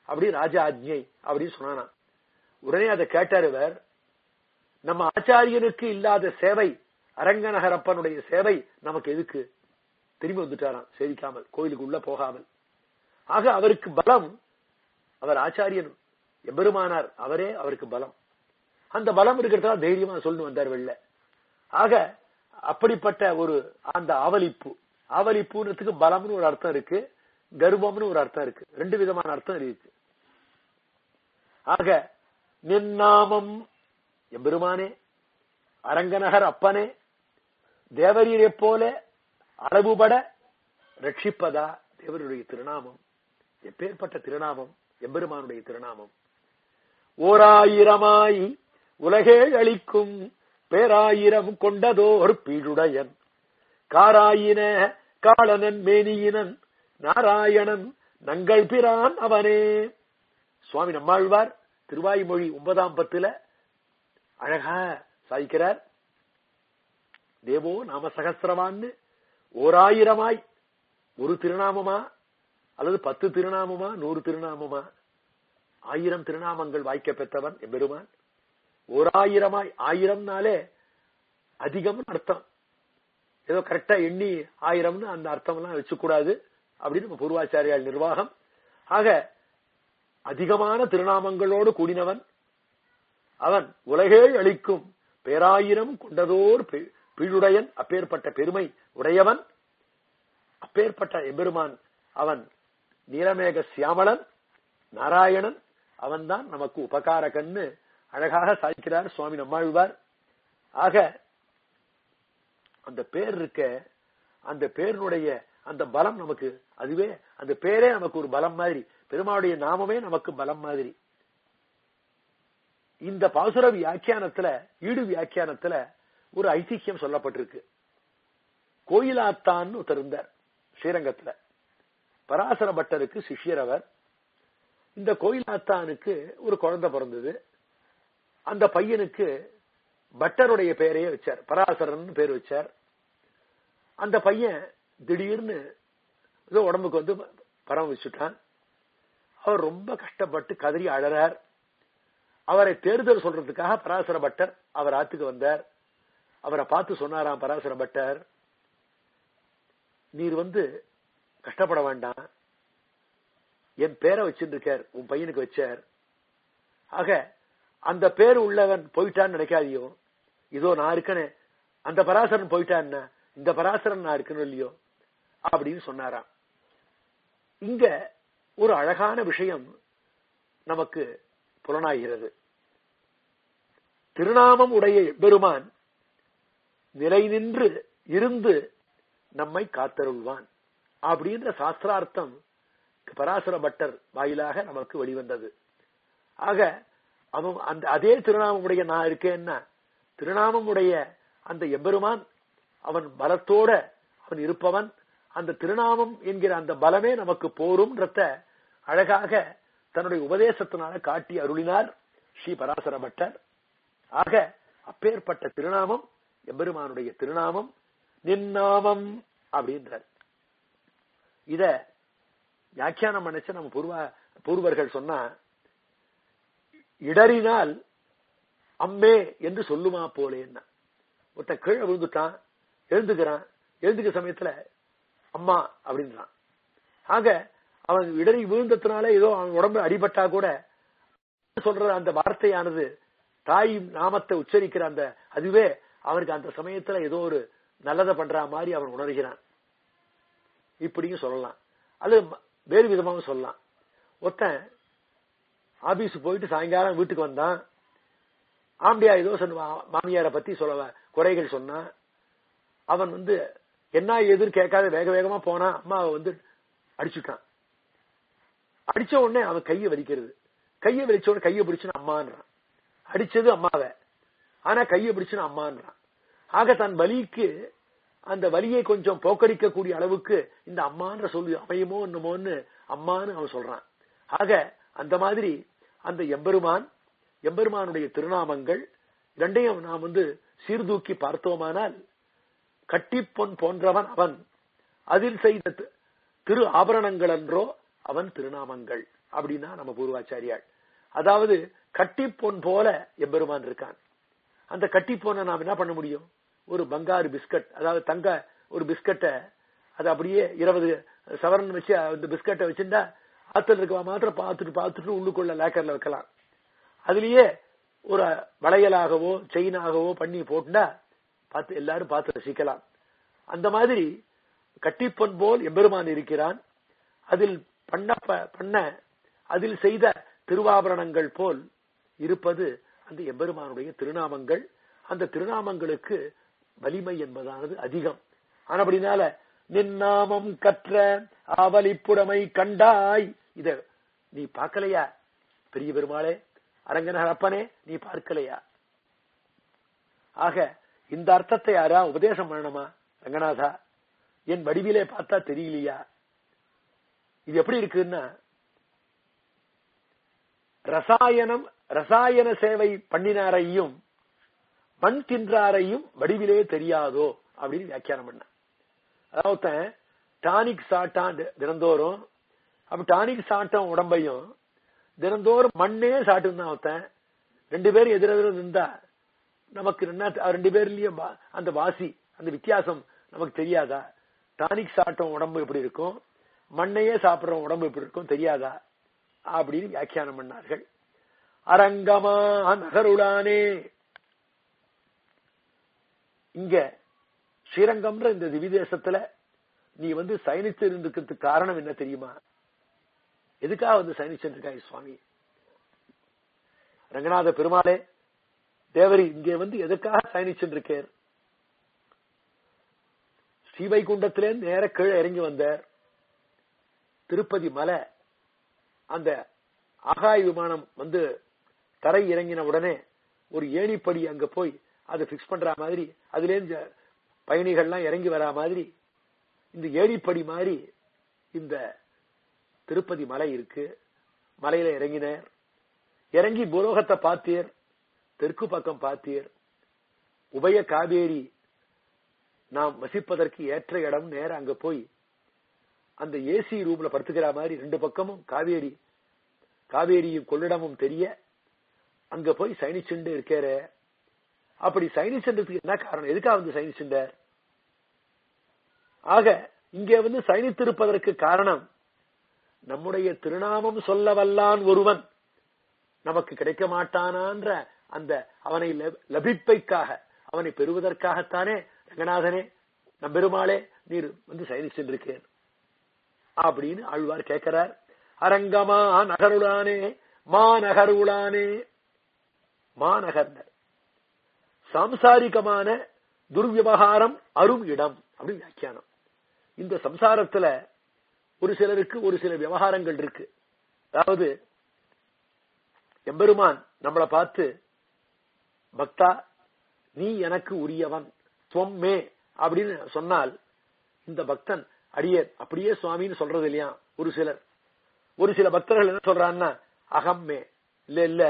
அப்படி ராஜா ஆஜ்ஞை அப்படின்னு சொன்னானா உடனே அதை கேட்டார் இவர் நம்ம ஆச்சாரியனுக்கு இல்லாத சேவை அரங்கநகரப்பனுடைய சேவை நமக்கு எதுக்கு திரும்பி வந்துட்டாராம் சேவிக்காமல் கோயிலுக்கு உள்ள போகாமல் ஆக அவருக்கு பலம் அவர் ஆச்சாரியன் எம்பெருமானார் அவரே அவருக்கு பலம் அந்த பலம் இருக்கிறதா தைரியமா சொல்லு வந்தார் வெளில ஆக அப்படிப்பட்ட ஒரு அந்த ஆவலிப்பு ஆவலிப்புன்றதுக்கு பலம்னு ஒரு அர்த்தம் இருக்கு கர்ப்பம்னு ஒரு அர்த்தம் இருக்கு ரெண்டு விதமான அர்த்தம் இருக்கு ஆக நின்னாமம் எம்பெருமானே அரங்கநகர் அப்பனே தேவரீரை போல அளவுபட ரட்சிப்பதா தேவருடைய திருநாமம் எப்பேற்பட்ட திருநாமம் எம்பெருமானுடைய திருநாமம் ஓராயிரமாய் உலகே அளிக்கும் பேராயிரம் கொண்டதோர் பீடுடையன் காராயின காளனன் மேனியினன் நாராயணன் நங்கள் பிரான் அவனே சுவாமி நம்மாழ்வார் திருவாய்மொழி ஒன்பதாம் பத்துல அழகா சாய்க்கிறார் தேவோ நாம சகசிரமான்னு ஓராயிரமாய் ஒரு திருநாமமா அல்லது பத்து திருநாமமா நூறு திருநாமமா ஆயிரம் திருநாமங்கள் வாய்க்க பெற்றவன் எம்பெருமான் ஓராயிரமாய் ஆயிரம்னாலே அதிகம் அர்த்தம் ஏதோ கரெக்டா எண்ணி ஆயிரம்னு அந்த அர்த்தம் எல்லாம் வச்சுக்கூடாது அப்படின்னு நம்ம பூர்வாச்சாரியால் நிர்வாகம் ஆக அதிகமான திருநாமங்களோடு கூடினவன் அவன் உலகே அளிக்கும் பேராயிரம் கொண்டதோர் பீழுடையன் அப்பேற்பட்ட பெருமை உடையவன் அப்பேற்பட்ட எம்பெருமான் அவன் நீலமேக சியாமலன் நாராயணன் அவன்தான் நமக்கு உபகாரகன்னு அழகாக சாய்க்கிறார் சுவாமி நம்மாழ்வார் ஆக அந்த பேர் இருக்க அந்த பேருடைய அந்த பலம் நமக்கு அதுவே அந்த பேரே நமக்கு ஒரு பலம் மாதிரி பெருமாளுடைய நாமமே நமக்கு பலம் மாதிரி இந்த பாசுர வியாக்கியானத்துல ஈடு வியாக்கியானத்துல ஒரு ஐதிஹ்யம் சொல்லப்பட்டிருக்கு கோயிலாத்தான்னு ஒருத்தர் இருந்தார் ஸ்ரீரங்கத்துல பராசர பட்டருக்கு சிஷ்யர் அவர் இந்த கோயிலாத்தானுக்கு ஒரு குழந்தை பிறந்தது அந்த பையனுக்கு பட்டருடைய பெயரையே வச்சார் பராசரன் பேர் வச்சார் அந்த பையன் திடீர்னு ஏதோ உடம்புக்கு வந்து பரம் வச்சுட்டான் அவர் ரொம்ப கஷ்டப்பட்டு கதறி அழறார் அவரை தேர்தல் சொல்றதுக்காக பராசர பட்டர் அவர் ஆத்துக்கு வந்தார் அவரை பார்த்து சொன்னாராம் பராசர பட்டர் நீர் வந்து கஷ்டப்பட வேண்டாம் என் பேரை வச்சிருக்கார் உன் பையனுக்கு வச்சார் ஆக அந்த பேர் உள்ளவன் போயிட்டான்னு நினைக்காதியோ இதோ நான் இருக்கனே அந்த பராசரன் போயிட்டான் இந்த பராசரன் நான் இருக்கணும் இல்லையோ அப்படின்னு சொன்னாராம் இங்க ஒரு அழகான விஷயம் நமக்கு புலனாகிறது திருநாமம் உடைய பெருமான் நிலை நின்று இருந்து நம்மை காத்தருள்வான் அப்படின்ற சாஸ்திரார்த்தம் பராசர பட்டர் வாயிலாக நமக்கு வெளிவந்தது ஆக அவன் அந்த அதே திருநாமமுடைய நான் இருக்கேன்னா திருநாமமுடைய அந்த எம்பெருமான் அவன் பலத்தோட அவன் இருப்பவன் அந்த திருநாமம் என்கிற அந்த பலமே நமக்கு போரும்ன்றத அழகாக தன்னுடைய உபதேசத்தினால காட்டி அருளினார் ஸ்ரீ பராசர பட்டர் ஆக அப்பேற்பட்ட திருநாமம் எம்பெருமானுடைய திருநாமம் நின்னாமம் அப்படின்றார் இத வியாக்கியானம் நினைச்ச நம்ம பூர்வ பூர்வர்கள் சொன்னா இடறினால் அம்மே என்று சொல்லுமா போலேன்னா ஒருத்த கீழே விழுந்துட்டான் எழுந்துக்கிறான் எழுந்துக்க சமயத்துல அம்மா அப்படின்றான் ஆக அவன் இடறி விழுந்ததுனால ஏதோ அவன் உடம்பு அடிபட்டா கூட சொல்ற அந்த வார்த்தையானது தாய் நாமத்தை உச்சரிக்கிற அந்த அதுவே அவனுக்கு அந்த சமயத்துல ஏதோ ஒரு நல்லதை பண்ற மாதிரி அவன் உணர்கிறான் இப்படியும் சொல்லலாம் அது வேறு விதமாகவும் சொல்லலாம் ஒருத்தன் ஆபீஸ் போயிட்டு சாயங்காலம் வீட்டுக்கு வந்தான் ஆம்பியா ஏதோ சொன்ன மாமியாரை பத்தி சொல்ல குறைகள் சொன்னா அவன் வந்து என்ன எதுன்னு கேட்காத வேக வேகமா போனா அம்மாவை வந்து அடிச்சுட்டான் அடிச்ச உடனே அவன் கையை வலிக்கிறது கையை வலிச்ச உடனே கையை பிடிச்சுன்னு அம்மான்றான் அடிச்சது அம்மாவை ஆனா கையை பிடிச்சுன்னு அம்மான்றான் ஆக தன் வலிக்கு அந்த வலியை கொஞ்சம் போக்கடிக்கக்கூடிய அளவுக்கு இந்த அம்மான்ற சொல்லி அமையுமோ என்னமோன்னு அம்மான்னு அவன் சொல்றான் ஆக அந்த மாதிரி அந்த எம்பெருமான் எம்பெருமானுடைய திருநாமங்கள் இரண்டையும் நாம் வந்து சீர்தூக்கி பார்த்தோமானால் கட்டிப்பொன் போன்றவன் அவன் அதில் செய்த திரு ஆபரணங்கள் என்றோ அவன் திருநாமங்கள் அப்படின்னா நம்ம பூர்வாச்சாரியாள் அதாவது கட்டிப்பொன் போல எம்பெருமான் இருக்கான் அந்த கட்டிப்பொனை நாம் என்ன பண்ண முடியும் ஒரு பங்காரு பிஸ்கட் அதாவது தங்க ஒரு பிஸ்கட்டை அது அப்படியே இருபது சவரன் வச்சு அந்த பிஸ்கட்டை வச்சிருந்தா ஆத்துல இருக்கவா மாத்திரம் பார்த்துட்டு பார்த்துட்டு உள்ளுக்குள்ள லேக்கர்ல வைக்கலாம் அதுலயே ஒரு வளையலாகவோ செயினாகவோ பண்ணி போட்டுண்டா பார்த்து எல்லாரும் பார்த்து ரசிக்கலாம் அந்த மாதிரி கட்டிப்பொன் போல் எம்பெருமான் இருக்கிறான் அதில் பண்ண பண்ண அதில் செய்த திருவாபரணங்கள் போல் இருப்பது அந்த எம்பெருமானுடைய திருநாமங்கள் அந்த திருநாமங்களுக்கு வலிமை என்பதானது அதிகம் ஆனபடினால நின்னாமம் கற்ற ஆவலிப்புடமை கண்டாய் இத நீ பார்க்கலையா பெரிய பெருமாளே அரங்கநகர் அப்பனே நீ பார்க்கலையா ஆக இந்த அர்த்தத்தை யாரா உபதேசம் பண்ணணுமா ரங்கநாதா என் வடிவிலே பார்த்தா தெரியலையா இது எப்படி இருக்குன்னா ரசாயனம் ரசாயன சேவை பண்ணினாரையும் மண் தின்றாரையும் வடிவிலே தெரியாதோ அப்படின்னு வியாக்கியானம் பண்ண அதாவது டானிக் சாட்டான் தினந்தோறும் அப்ப டானிக் சாட்டம் உடம்பையும் தினந்தோறும் மண்ணே சாட்டும் தான் ஒருத்தன் ரெண்டு பேரும் எதிரெதிர நின்றா நமக்கு ரெண்டு பேர்லயும் அந்த வாசி அந்த வித்தியாசம் நமக்கு தெரியாதா டானிக் சாட்டம் உடம்பு எப்படி இருக்கும் மண்ணையே சாப்பிடுற உடம்பு எப்படி இருக்கும் தெரியாதா அப்படின்னு வியாக்கியானம் பண்ணார்கள் அரங்கமா நகருளானே இங்க ஸ்ரீரங்கம்ன்ற இந்த திவிதேசத்துல நீ வந்து சயனித்து இருக்கிறதுக்கு காரணம் என்ன தெரியுமா எதுக்காக வந்து சயனிச்சு இருக்காய் சுவாமி ரங்கநாத பெருமாளே தேவரி இங்கே வந்து எதுக்காக சயனிச்சு இருக்கேர் ஸ்ரீவைகுண்டத்திலே நேர கீழே இறங்கி வந்தார் திருப்பதி மலை அந்த ஆகாய விமானம் வந்து தரை இறங்கின உடனே ஒரு ஏணிப்படி அங்க போய் அதை பிக்ஸ் பண்ற மாதிரி அதுல இருந்து பயணிகள்லாம் இறங்கி வரா மாதிரி இந்த ஏணிப்படி மாதிரி இந்த திருப்பதி மலை இருக்கு மலையில இறங்கினார் இறங்கி புரோகத்தை பார்த்தீர் தெற்கு பக்கம் பார்த்தீர் உபய காவேரி நாம் வசிப்பதற்கு ஏற்ற இடம் நேரம் அங்க போய் அந்த ஏசி ரூம்ல படுத்துக்கிற மாதிரி ரெண்டு பக்கமும் காவேரி காவேரியும் கொள்ளிடமும் தெரிய அங்க போய் சைனிச்சுண்டு இருக்கிற அப்படி சைனிச்சுன்றதுக்கு என்ன காரணம் எதுக்காக வந்து சைனிச்சுண்டார் ஆக இங்கே வந்து சைனித்திருப்பதற்கு காரணம் நம்முடைய திருநாமம் சொல்ல வல்லான் ஒருவன் நமக்கு கிடைக்க மாட்டானான்ற அந்த அவனை லபிப்பைக்காக அவனை பெறுவதற்காகத்தானே ரங்கநாதனே நம்பெருமாளே நீர் வந்து சயனிச்சிருக்கேன் அப்படின்னு ஆழ்வார் கேட்கிறார் அரங்கமா நகருளானே மா நகருளானே மாநகர்னர் சாம்சாரிகமான துர்விவகாரம் அரும் இடம் அப்படின்னு வியாக்கியானம் இந்த சம்சாரத்துல ஒரு சிலருக்கு ஒரு சில விவகாரங்கள் இருக்கு அதாவது எம்பெருமான் நம்மளை பார்த்து பக்தா நீ எனக்கு உரியவன் துவம்மே அப்படின்னு சொன்னால் இந்த பக்தன் அடியர் அப்படியே சுவாமின்னு சொல்றது இல்லையா ஒரு சிலர் ஒரு சில பக்தர்கள் என்ன சொல்றான்னா அகம்மே இல்ல இல்ல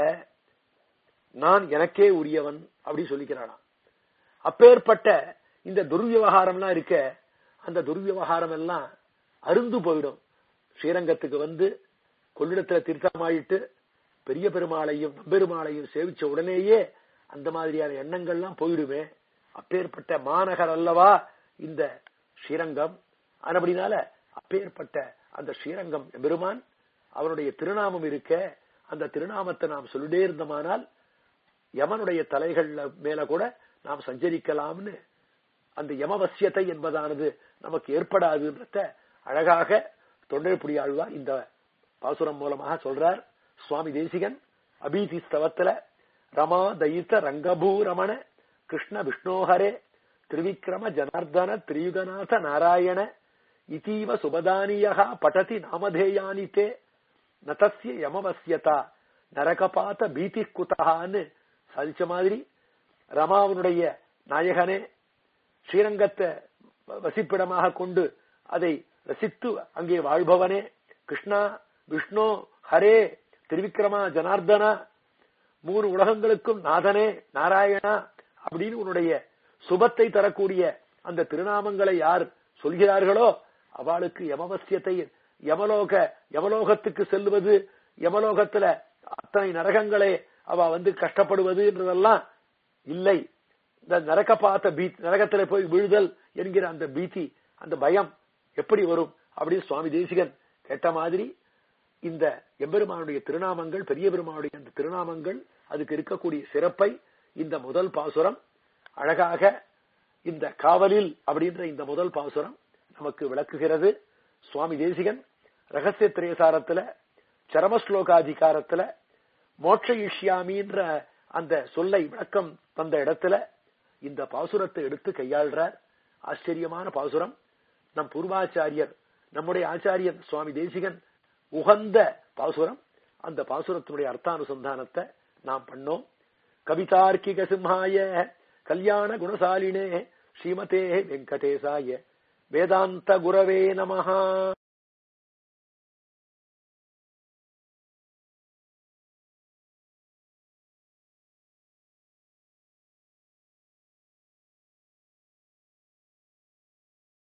நான் எனக்கே உரியவன் அப்படின்னு சொல்லிக்கிறானா அப்பேற்பட்ட இந்த துர்விவகாரம்லாம் இருக்க அந்த துர்விவகாரம் எல்லாம் அருந்து போயிடும் ஸ்ரீரங்கத்துக்கு வந்து கொள்ளிடத்துல தீர்த்தமாயிட்டு பெரிய பெருமாளையும் நம்பெருமாளையும் சேவிச்ச உடனேயே அந்த மாதிரியான எண்ணங்கள்லாம் போயிடுமே அப்பேற்பட்ட மாநகர் அல்லவா இந்த ஸ்ரீரங்கம் அப்படினால அப்பேற்பட்ட அந்த ஸ்ரீரங்கம் பெருமான் அவருடைய திருநாமம் இருக்க அந்த திருநாமத்தை நாம் சொல்லிட்டே இருந்தோமானால் யமனுடைய தலைகள்ல மேல கூட நாம் சஞ்சரிக்கலாம்னு அந்த யமவசியத்தை என்பதானது நமக்கு ஏற்படாதுன்றத அழகாக தொண்டர்புடி ஆழ்வார் இந்த பாசுரம் மூலமாக சொல்றார் சுவாமி தேசிகன் அபீதி ஸ்தவத்துல ரமா தயித்த ரங்கபூ ரமண கிருஷ்ண விஷ்ணோஹரே திரிவிக்ரம ஜனார்தன திரியுகநாத நாராயண இதீவ சுபதானியா படதி நாமதேயானி தே நதஸ்ய யமவசியதா நரகபாத பீதி குதகான்னு சாதிச்ச மாதிரி ரமாவனுடைய நாயகனே ஸ்ரீரங்கத்தை வசிப்பிடமாக கொண்டு அதை ரசித்து அங்கே வாழ்பவனே கிருஷ்ணா விஷ்ணு ஹரே திருவிக்ரமா ஜனார்தனா மூணு உலகங்களுக்கும் நாதனே நாராயணா அப்படின்னு உன்னுடைய சுபத்தை தரக்கூடிய அந்த திருநாமங்களை யார் சொல்கிறார்களோ அவளுக்கு யமவசியத்தை யமலோக யமலோகத்துக்கு செல்வது யமலோகத்துல அத்தனை நரகங்களே அவ வந்து கஷ்டப்படுவதுன்றதெல்லாம் இல்லை இந்த நரக பார்த்த பீத் நரகத்துல போய் விழுதல் என்கிற அந்த பீதி அந்த பயம் எப்படி வரும் அப்படின்னு சுவாமி தேசிகன் கேட்ட மாதிரி இந்த எம்பெருமானுடைய திருநாமங்கள் பெரிய பெருமானுடைய அந்த திருநாமங்கள் அதுக்கு இருக்கக்கூடிய சிறப்பை இந்த முதல் பாசுரம் அழகாக இந்த காவலில் அப்படின்ற இந்த முதல் பாசுரம் நமக்கு விளக்குகிறது சுவாமி தேசிகன் ரகசிய திரேசாரத்துல சரமஸ்லோகாதிகாரத்துல மோட்ச இஷ்யாமின்ற அந்த சொல்லை விளக்கம் தந்த இடத்துல இந்த பாசுரத்தை எடுத்து கையாள்றார் ஆச்சரியமான பாசுரம் நம் பூர்வாச்சாரியர் நம்முடைய ஆச்சாரியர் சுவாமி தேசிகன் உகந்த பாசுரம் அந்த பாசுரத்தினுடைய அர்த்தானுசந்தானத்தை நாம் பண்ணோம் கவிதார்க்கிக சிம்ஹாய கல்யாண குணசாலினே ஸ்ரீமதே வெங்கடேசாய வேதாந்த குரவே நமஹா